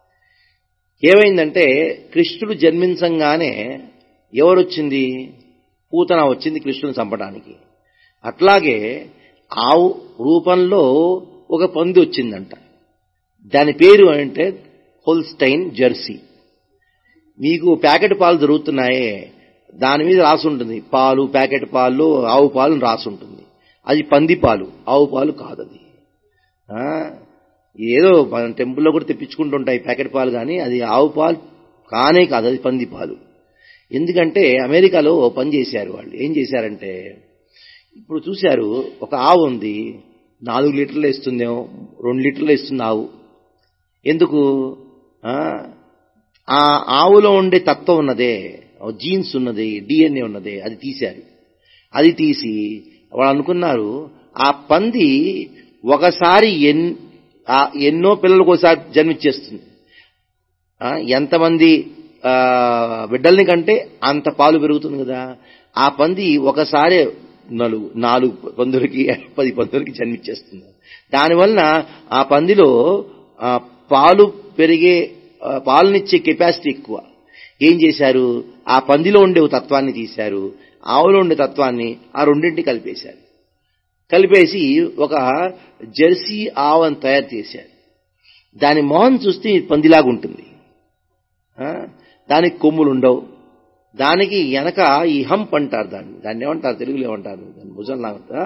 ఏమైందంటే కృష్ణుడు జన్మించంగానే ఎవరొచ్చింది పూతన వచ్చింది కృష్ణుని చంపడానికి అట్లాగే ఆవు రూపంలో ఒక పంది వచ్చిందంట దాని పేరు అంటే హోల్స్టైన్ జెర్సీ మీకు ప్యాకెట్ పాలు దొరుకుతున్నాయే దాని మీద రాసి ఉంటుంది పాలు ప్యాకెట్ పాలు ఆవు పాలు అని రాసి ఉంటుంది అది పంది పాలు ఆవు పాలు కాదు అది ఆ, ఏదో మనం టెంపుల్లో కూడా తెప్పించుకుంటుంటాయి ప్యాకెట్ పాలు కానీ అది ఆవు పాలు కానే కాదు అది పంది పాలు ఎందుకంటే అమెరికాలో ఓ పని చేశారు వాళ్ళు ఏం చేశారంటే ఇప్పుడు చూశారు ఒక ఆవు ఉంది నాలుగు లీటర్లు ఇస్తుందేమో రెండు లీటర్లు ఇస్తుంది ఆవు ఎందుకు ఆ, ఆ ఆవులో ఉండే తత్వం ఉన్నదే జీన్స్ ఉన్నది డిఎన్ఏ ఉన్నదే అది తీశారు అది తీసి వాళ్ళు అనుకున్నారు ఆ పంది ఒకసారి ఎన్ ఆ ఎన్నో పిల్లలకు ఒకసారి జన్మిచ్చేస్తుంది ఆ, ఎంతమంది ఆ, బిడ్డల్ని కంటే అంత పాలు పెరుగుతుంది కదా ఆ పంది ఒకసారి నలుగు నాలుగు పందులకి పది పందులకి జన్మిచ్చేస్తుంది దానివల్ల ఆ పందిలో ఆ, పాలు పెరిగే ఆ, పాలనిచ్చే కెపాసిటీ ఎక్కువ ఏం చేశారు ఆ పందిలో ఉండే ఒక తత్వాన్ని తీశారు ఆవులో ఉండే తత్వాన్ని ఆ రెండింటిని కలిపేశారు కలిపేసి ఒక జెర్సీ ఆవును తయారు చేశారు దాని మొహం చూస్తే పందిలాగా ఉంటుంది ఆ? దానికి కొమ్ములు ఉండవు దానికి వెనక ఈ హంప్ అంటారు దాన్ని దాన్ని ఏమంటారు తెలుగులో ఏమంటారు దాన్ని భుజం లాగా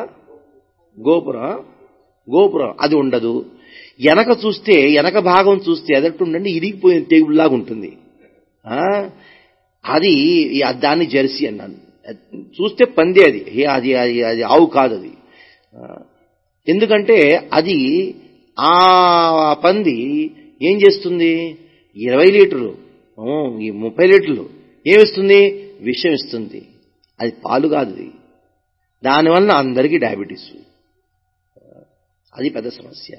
గోపురం గోపురం అది ఉండదు వెనక చూస్తే వెనక భాగం చూస్తే ఎదట్టుండండి ఇరిగిపోయిన టేబుల్ లాగా ఉంటుంది ఆ? అది ఈ- దాన్ని జెర్సీ అన్నాను చూస్తే పందే అది ఏ అది అది అది ఆవు కాదు అది ఆ, ఎందుకంటే అది ఆ పంది ఏం చేస్తుంది ఇరవై లీటర్లు ఓ, ఈ ముప్పై లీటర్లు ఏమిస్తుంది విషం ఇస్తుంది అది పాలు కాదు అది దానివల్ల అందరికీ డయాబెటీస్ అది పెద్ద సమస్య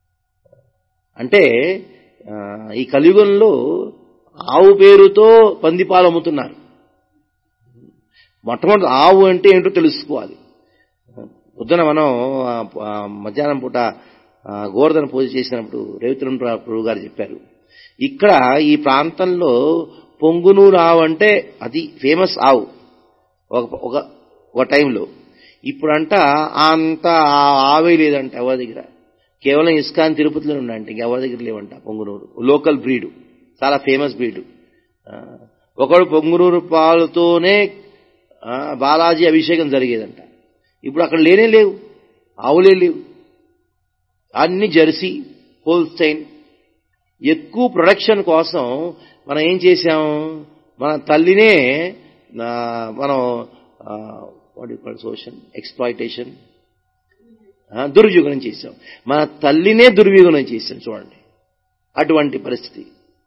అంటే ఆ, ఈ కలియుగంలో ఆవు పేరుతో పంది పాలు అమ్ముతున్నారు మొట్టమొదటి ఆవు అంటే ఏంటో తెలుసుకోవాలి పొద్దున మనం ఆ, ఆ, మధ్యాహ్నం పూట ఆ, గోవర్ధన పూజ చేసినప్పుడు రవిచంద్ర ప్రభు గారు చెప్పారు ఇక్కడ ఈ ప్రాంతంలో పొంగునూరు ఆవు అంటే అది ఫేమస్ ఆవు ఒక ఒక ఒక టైంలో ఇప్పుడంట అంత ఆ ఆవే లేదంట ఎవరి దగ్గర కేవలం ఇస్కాన్ తిరుపతిలో ఉన్నాయంట ఇంకెవరి దగ్గర లేవంట పొంగునూరు లోకల్ బ్రీడు చాలా ఫేమస్ బ్రీడు ఒకడు పొంగునూరు పాలతోనే ఆ, బాలాజీ అభిషేకం జరిగేదంట ఇప్పుడు అక్కడ లేనే లేవు ఆవులే లేవు అన్ని జెర్సీ హోల్స్టైన్ ఎక్కువ ప్రొడక్షన్ కోసం మనం ఏం చేశాం మన తల్లినే ఆ, మనం వాట్ సోషల్ ఎక్స్ప్లాయిటేషన్ దుర్వినియోగం చేశాం మన తల్లినే దుర్వినియోగం చేశాం చూడండి అటువంటి పరిస్థితి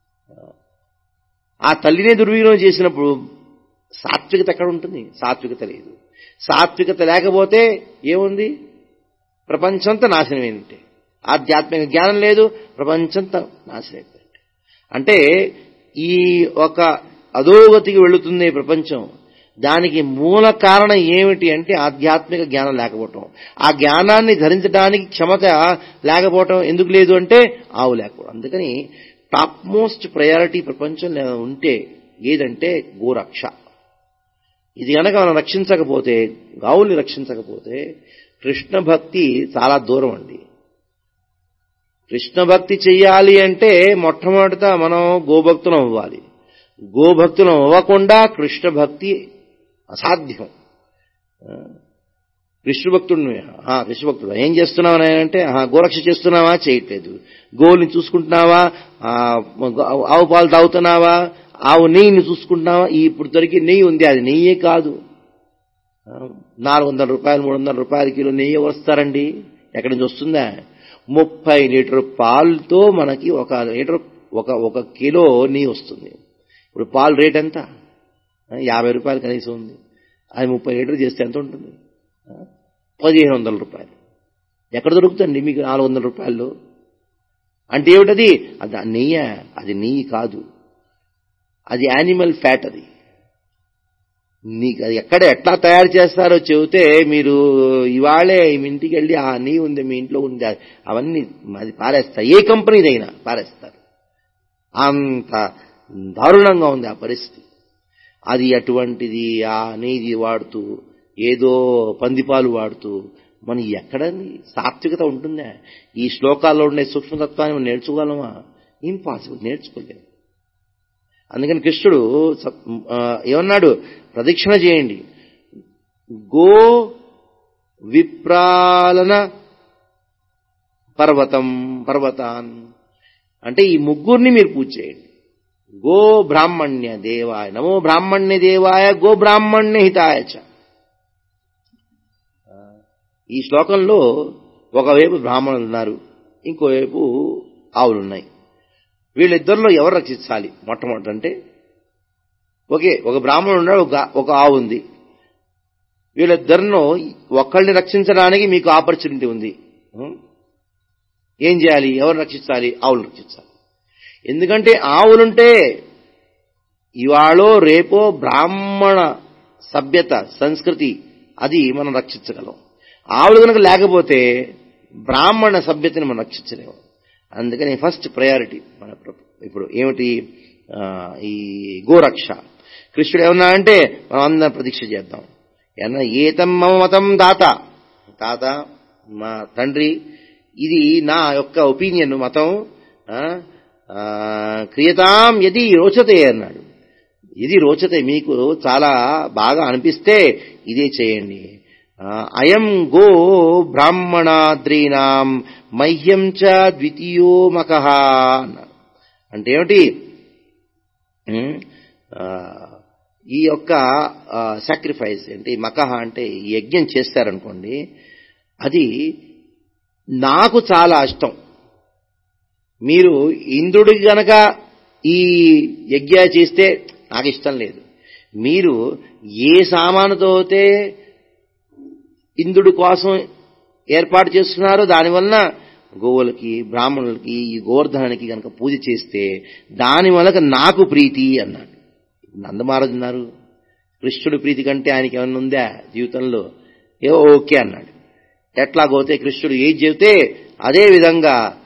ఆ తల్లినే దుర్వినియోగం చేసినప్పుడు సాత్వికత ఎక్కడ ఉంటుంది సాత్వికత లేదు సాత్వికత లేకపోతే ఏముంది ప్రపంచంతా నాశనమైనట్టే ఆధ్యాత్మిక జ్ఞానం లేదు ప్రపంచంతా నాశనం అయిపోయింది అంటే ఈ ఒక అధోగతికి వెళుతుంది ఈ ప్రపంచం దానికి మూల కారణం ఏమిటి అంటే ఆధ్యాత్మిక జ్ఞానం లేకపోవటం ఆ జ్ఞానాన్ని ధరించడానికి క్షమత లేకపోవటం ఎందుకు లేదు అంటే ఆవు లేకపోవడం అందుకని టాప్ మోస్ట్ ప్రయారిటీ ప్రపంచంలో ఉంటే ఏదంటే గోరక్ష ఇది కనుక మనం రక్షించకపోతే గావుల్ని రక్షించకపోతే కృష్ణ భక్తి చాలా దూరం అండి కృష్ణ భక్తి చెయ్యాలి అంటే మొట్టమొదట మనం గోభక్తులం అవ్వాలి గోభక్తులం అవ్వకుండా కృష్ణ భక్తి అసాధ్యం కృష్ణభక్తుడు కృష్ణభక్తుడు ఏం చేస్తున్నావు అంటే గోరక్ష చేస్తున్నావా చేయట్లేదు గోల్ని చూసుకుంటున్నావా ఆ, ఆవు పాలు తాగుతున్నావా ఆవు నెయ్యిని చూసుకుంటున్నావా ఈ ఇప్పుడు దొరికి నెయ్యి ఉంది అది నెయ్యే కాదు ఆ, నాలుగు వందల రూపాయలు మూడు వందల రూపాయల కిలో నెయ్యి ఎవరు వస్తారండి ఎక్కడి నుంచి వస్తుందా ముప్పై లీటర్ పాలతో మనకి ఒక లీటర్ ఒక ఒక కిలో నెయ్యి వస్తుంది ఇప్పుడు పాలు రేట్ ఎంత ఆ, యాభై రూపాయలు కనీసం ఉంది అది ముప్పై లీటర్ చేస్తే ఎంత ఉంటుంది ఆ, పదిహేను వందల రూపాయలు ఎక్కడ దొరుకుతుంది మీకు నాలుగు వందల రూపాయలు అంటే ఏమిటది అది నెయ్య అది నెయ్యి కాదు అది యానిమల్ ఫ్యాట్ అది నీకు అది ఎక్కడ ఎట్లా తయారు చేస్తారో చెబితే మీరు ఇవాళే మీ ఇంటికి వెళ్ళి ఆ నెయ్యి ఉంది మీ ఇంట్లో ఉంది అవన్నీ అది పారేస్తారు ఏ కంపెనీదైనా పారేస్తారు అంత దారుణంగా ఉంది ఆ పరిస్థితి అది అటువంటిది ఆ నెయ్యి వాడుతూ ఏదో పందిపాలు వాడుతూ మనం ఎక్కడండి సాత్వికత ఉంటుందా ఈ శ్లోకాల్లో ఉండే సూక్ష్మతత్వాన్ని మనం నేర్చుకోగలమా ఇంపాసిబుల్ నేర్చుకోలేము అందుకని కృష్ణుడు స- ఆ, ఏమన్నాడు ప్రదక్షిణ చేయండి గో విప్రాలన పర్వతం పర్వతాన్ అంటే ఈ ముగ్గురిని మీరు పూజ చేయండి గో బ్రాహ్మణ్య దేవాయ నమో బ్రాహ్మణ్య దేవాయ గో బ్రాహ్మణ్య హితాయ చ ఈ శ్లోకంలో ఒకవైపు బ్రాహ్మణులు ఉన్నారు ఇంకోవైపు ఆవులు ఉన్నాయి వీళ్ళిద్దరిలో ఎవరు రక్షించాలి మొట్టమొదటి అంటే ఓకే ఒక బ్రాహ్మణుడు ఉన్నాడు ఒక ఒక ఆవు ఉంది వీళ్ళిద్దరిలో ఒకళ్ళని రక్షించడానికి మీకు ఆపర్చునిటీ ఉంది ఉం? ఏం చేయాలి ఎవరు రక్షించాలి ఆవులు రక్షించాలి ఎందుకంటే ఆవులుంటే ఇవాళో రేపో బ్రాహ్మణ సభ్యత సంస్కృతి అది మనం రక్షించగలం ఆవులు కనుక లేకపోతే బ్రాహ్మణ సభ్యతని మనం రక్షించలేము అందుకని ఫస్ట్ ప్రయారిటీ మన ప్ర- ఇప్పుడు ఏమిటి ఆ, ఈ గోరక్ష కృష్ణుడు ఏమన్నా అంటే మనం అందరం ప్రతీక్ష చేద్దాం ఏమన్నా ఏతం మమ మతం దాత తాత మా తండ్రి ఇది నా యొక్క ఒపీనియన్ మతం ఆ, ఆ, క్రియతాం యది రోచతే అన్నాడు ఇది రోచతే మీకు చాలా బాగా అనిపిస్తే ఇదే చేయండి ఆ, అయం గో బ్రాహ్మణాద్రీనాం మహ్యం చ ద్వితీయో మకః అన్నారు అంటే ఏమిటి ఉమ్, ఆ, ఈ యొక్క సాక్రిఫైస్ అంటే మకహ అంటే ఈ యజ్ఞం చేస్తారనుకోండి అది నాకు చాలా ఇష్టం మీరు ఇంద్రుడికి గనక ఈ యజ్ఞ చేస్తే నాకు ఇష్టం లేదు మీరు ఏ సామానుతో అయితే ఇంద్రుడి కోసం ఏర్పాటు చేస్తున్నారో దానివలన గోవులకి బ్రాహ్మణులకి ఈ గోవర్ధనానికి కనుక పూజ చేస్తే దాని వలన నాకు ప్రీతి అన్నాడు నందమహారాజు ఉన్నారు కృష్ణుడి ప్రీతి కంటే ఆయనకి ఏమన్నా ఉందా జీవితంలో ఏ ఓకే అన్నాడు ఎట్లాగోతే కృష్ణుడు ఏది చెబితే అదే విధంగా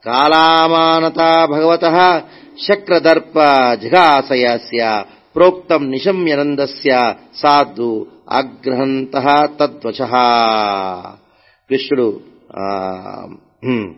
కాలామానతా భగవత శక్రదర్ప జిఘాసయస్య ప్రోక్తం నిశమ్యనందస్య సాధు ఆగ్రహంత తద్వచ కృష్ణుడు ఆ, హ్మ్,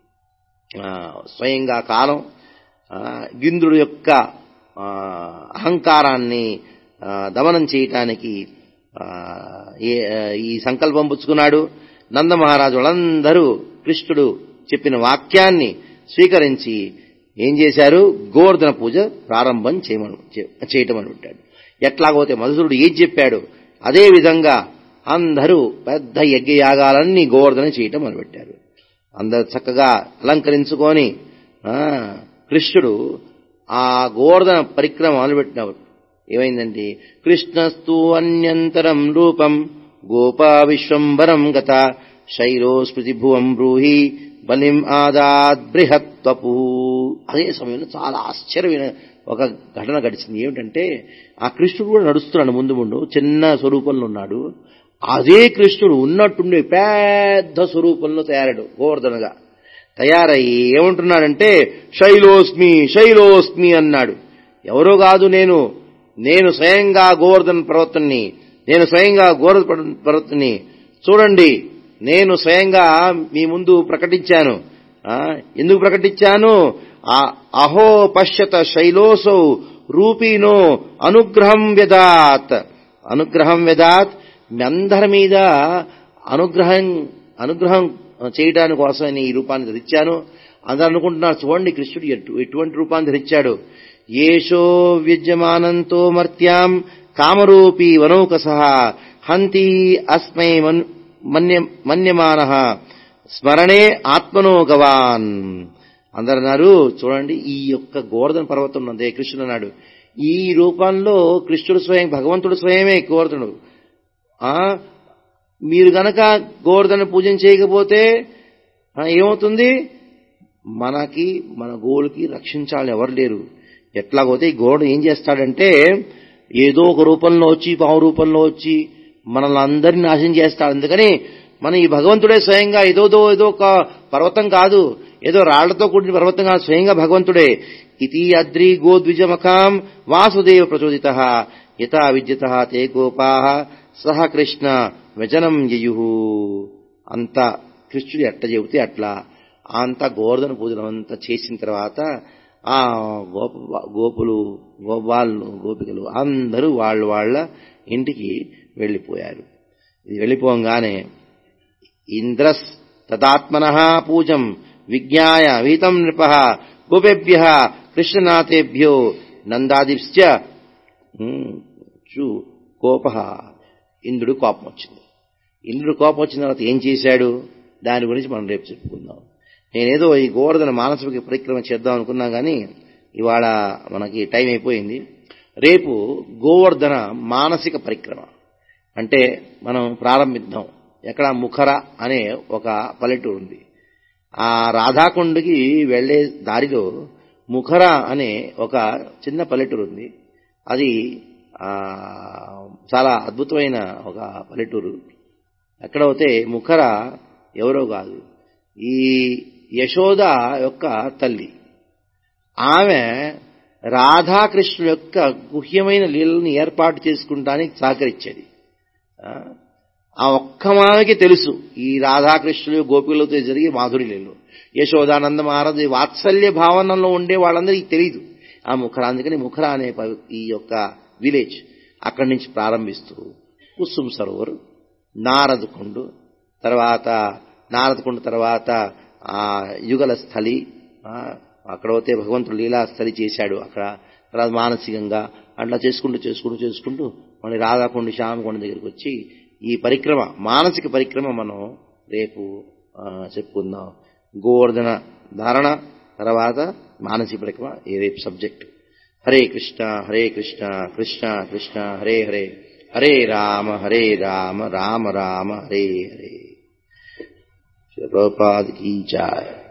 ఆ, స్వయంగా కాలం ఆ, ఇంద్రుడి యొక్క ఆ, అహంకారాన్ని ఆ, దమనం చేయటానికి ఆ, ఏ- ఈ సంకల్పం పుచ్చుకున్నాడు నందమహారాజు వాళ్ళందరూ కృష్ణుడు చెప్పిన వాక్యాన్ని స్వీకరించి ఏం చేశారు గోవర్ధన పూజ ప్రారంభం చేయమను చే- చేయటం అని పెట్టాడు ఎట్లాగోతే మధుసురుడు ఏం చెప్పాడు అదే విధంగా అందరూ పెద్ద యజ్ఞయాగాలన్నీ గోవర్ధన చేయటం మొదలుపెట్టారు అందరు చక్కగా అలంకరించుకొని ఆ, కృష్ణుడు ఆ గోవర్ధన పరిక్రమ మొదలుపెట్టినప్పుడు ఏమైందండి కృష్ణస్తు అన్యంతరం రూపం గోపా విశ్వంబరం గత శైలో స్మృతి భువం బ్రూహి బలిం ఆదాద్ బృహత్వపు అదే సమయంలో చాలా ఆశ్చర్యమైన ఒక ఘటన గడిచింది ఏమిటంటే ఆ కృష్ణుడు కూడా నడుస్తున్నాడు ముందు ముందు చిన్న స్వరూపంలో ఉన్నాడు అదే కృష్ణుడు ఉన్నట్టుండి పెద్ద స్వరూపంలో తయారాడు గోవర్ధనగా తయారయ్యి ఏమంటున్నాడంటే శైలోస్మి శైలోస్మి అన్నాడు ఎవరో కాదు నేను నేను స్వయంగా గోవర్ధన పర్వతుని నేను స్వయంగా గోవర్ధన పర్వతుని చూడండి నేను స్వయంగా మీ ముందు ప్రకటించాను ఆ, ఎందుకు ప్రకటించాను ఆ అహో పశ్యత శైలోసౌ రూపీనో అనుగ్రహం వ్యదాత్ అనుగ్రహం వ్యదాత్ మీ అందరి మీద అనుగ్రహం అనుగ్రహం చేయడానికి కోసమని ఈ రూపాన్ని ధరించాను అందరూ అనుకుంటున్నారు చూడండి కృష్ణుడు ఎటు- ఎటువంటి రూపాన్ని ధరించాడు ఏషో విద్యమానంతో మర్త్యాం కామరూపీ వనౌకస హంతి అస్మై మన్- మన్య మన్యమాన స్మరణే ఆత్మనో గవాన్ అందరు అన్నారు చూడండి ఈ యొక్క గోవర్ధన పర్వతం ఉన్నదే కృష్ణుడు అన్నాడు ఈ రూపంలో కృష్ణుడు స్వయం భగవంతుడు స్వయమే గోవర్ధనుడు ఆ మీరు గనక గోవర్ధన పూజన చేయకపోతే ఆ, ఏమవుతుంది మనకి మన గోవులకి రక్షించాలని ఎవరు లేరు ఎట్లాగోతే ఈ గోడు ఏం చేస్తాడంటే ఏదో ఒక రూపంలో వచ్చి పావు రూపంలో వచ్చి మనల్ని అందరినీ నాశనం చేస్తాడు అందుకని మన ఈ భగవంతుడే స్వయంగా ఏదోదో ఏదో ఒక పర్వతం కాదు ఏదో రాళ్లతో కూడిన పర్వతం కాదు స్వయంగా భగవంతుడే ఇతి అద్రి గోద్విజమకాం వాసుదేవ ప్రచోదిత యథా విద్యత తే గోపా సహ కృష్ణ వ్యజనం యయు అంత కృష్ణుడు ఎట్ట చెబితే అట్లా అంత గోవర్ధన పూజనం అంతా చేసిన తర్వాత ఆ గోప గోపులు గోపాలు గోపికలు అందరూ వాళ్ళ వాళ్ళ ఇంటికి వెళ్ళిపోయారు ఇది వెళ్ళిపోగానే ఇంద్రస్ తదాత్మన పూజం విజ్ఞాయ వీతం నృప గోపేభ్య కృష్ణనాథేభ్యో నందాదిశ్చ చూ కోప ఇంద్రుడు కోపం వచ్చింది ఇంద్రుడు కోపం వచ్చిన తర్వాత ఏం చేశాడు దాని గురించి మనం రేపు చెప్పుకుందాం నేనేదో ఈ గోవర్ధన మానసిక పరిక్రమ చేద్దాం అనుకున్నా కానీ ఇవాళ మనకి టైం అయిపోయింది రేపు గోవర్ధన మానసిక పరిక్రమ అంటే మనం ప్రారంభిద్దాం ఎక్కడ ముఖర అనే ఒక పల్లెటూరు ఉంది ఆ రాధాకొండకి వెళ్లే దారిలో ముఖర అనే ఒక చిన్న పల్లెటూరు ఉంది అది ఆ, చాలా అద్భుతమైన ఒక పల్లెటూరు ఎక్కడైతే ముఖర ఎవరో కాదు ఈ యశోద యొక్క తల్లి ఆమె రాధాకృష్ణుల యొక్క గుహ్యమైన లీలని ఏర్పాటు చేసుకుంటానికి సహకరించేది ఆ, ఆ ఒక్క మానకి తెలుసు ఈ రాధాకృష్ణులు గోపికలతో జరిగే మాధురి లీలలు యశోదానంద మహారాజు ఈ వాత్సల్య భావనలో ఉండే వాళ్ళందరికీ తెలియదు ఆ ముఖర అందుకని ముఖర అనే ప- ఈ యొక్క విలేజ్ అక్కడి నుంచి ప్రారంభిస్తూ కుసుమ్ సరోవర్ నారదకుండు తర్వాత నారదకుండు తర్వాత ఆ యుగల స్థలి ఆ, అక్కడ పోతే భగవంతుడు లీలా స్థలి చేశాడు అక్కడ తర్వాత మానసికంగా అట్లా చేసుకుంటూ చేసుకుంటూ చేసుకుంటూ మన రాధాకొండ శ్యామకొండ దగ్గరికి వచ్చి ఈ పరిక్రమ మానసిక పరిక్రమ మనం రేపు ఆ, చెప్పుకుందాం గోవర్ధన ధారణ తర్వాత మానసిక పరిక్రమ ఈ రేపు సబ్జెక్టు హరే కృష్ణ హరే కృష్ణ కృష్ణ కృష్ణ హరే హరే హరే రామ హరే రామ రామ రామ హరే హరే ప్రభుపాద్ కీ జాయ్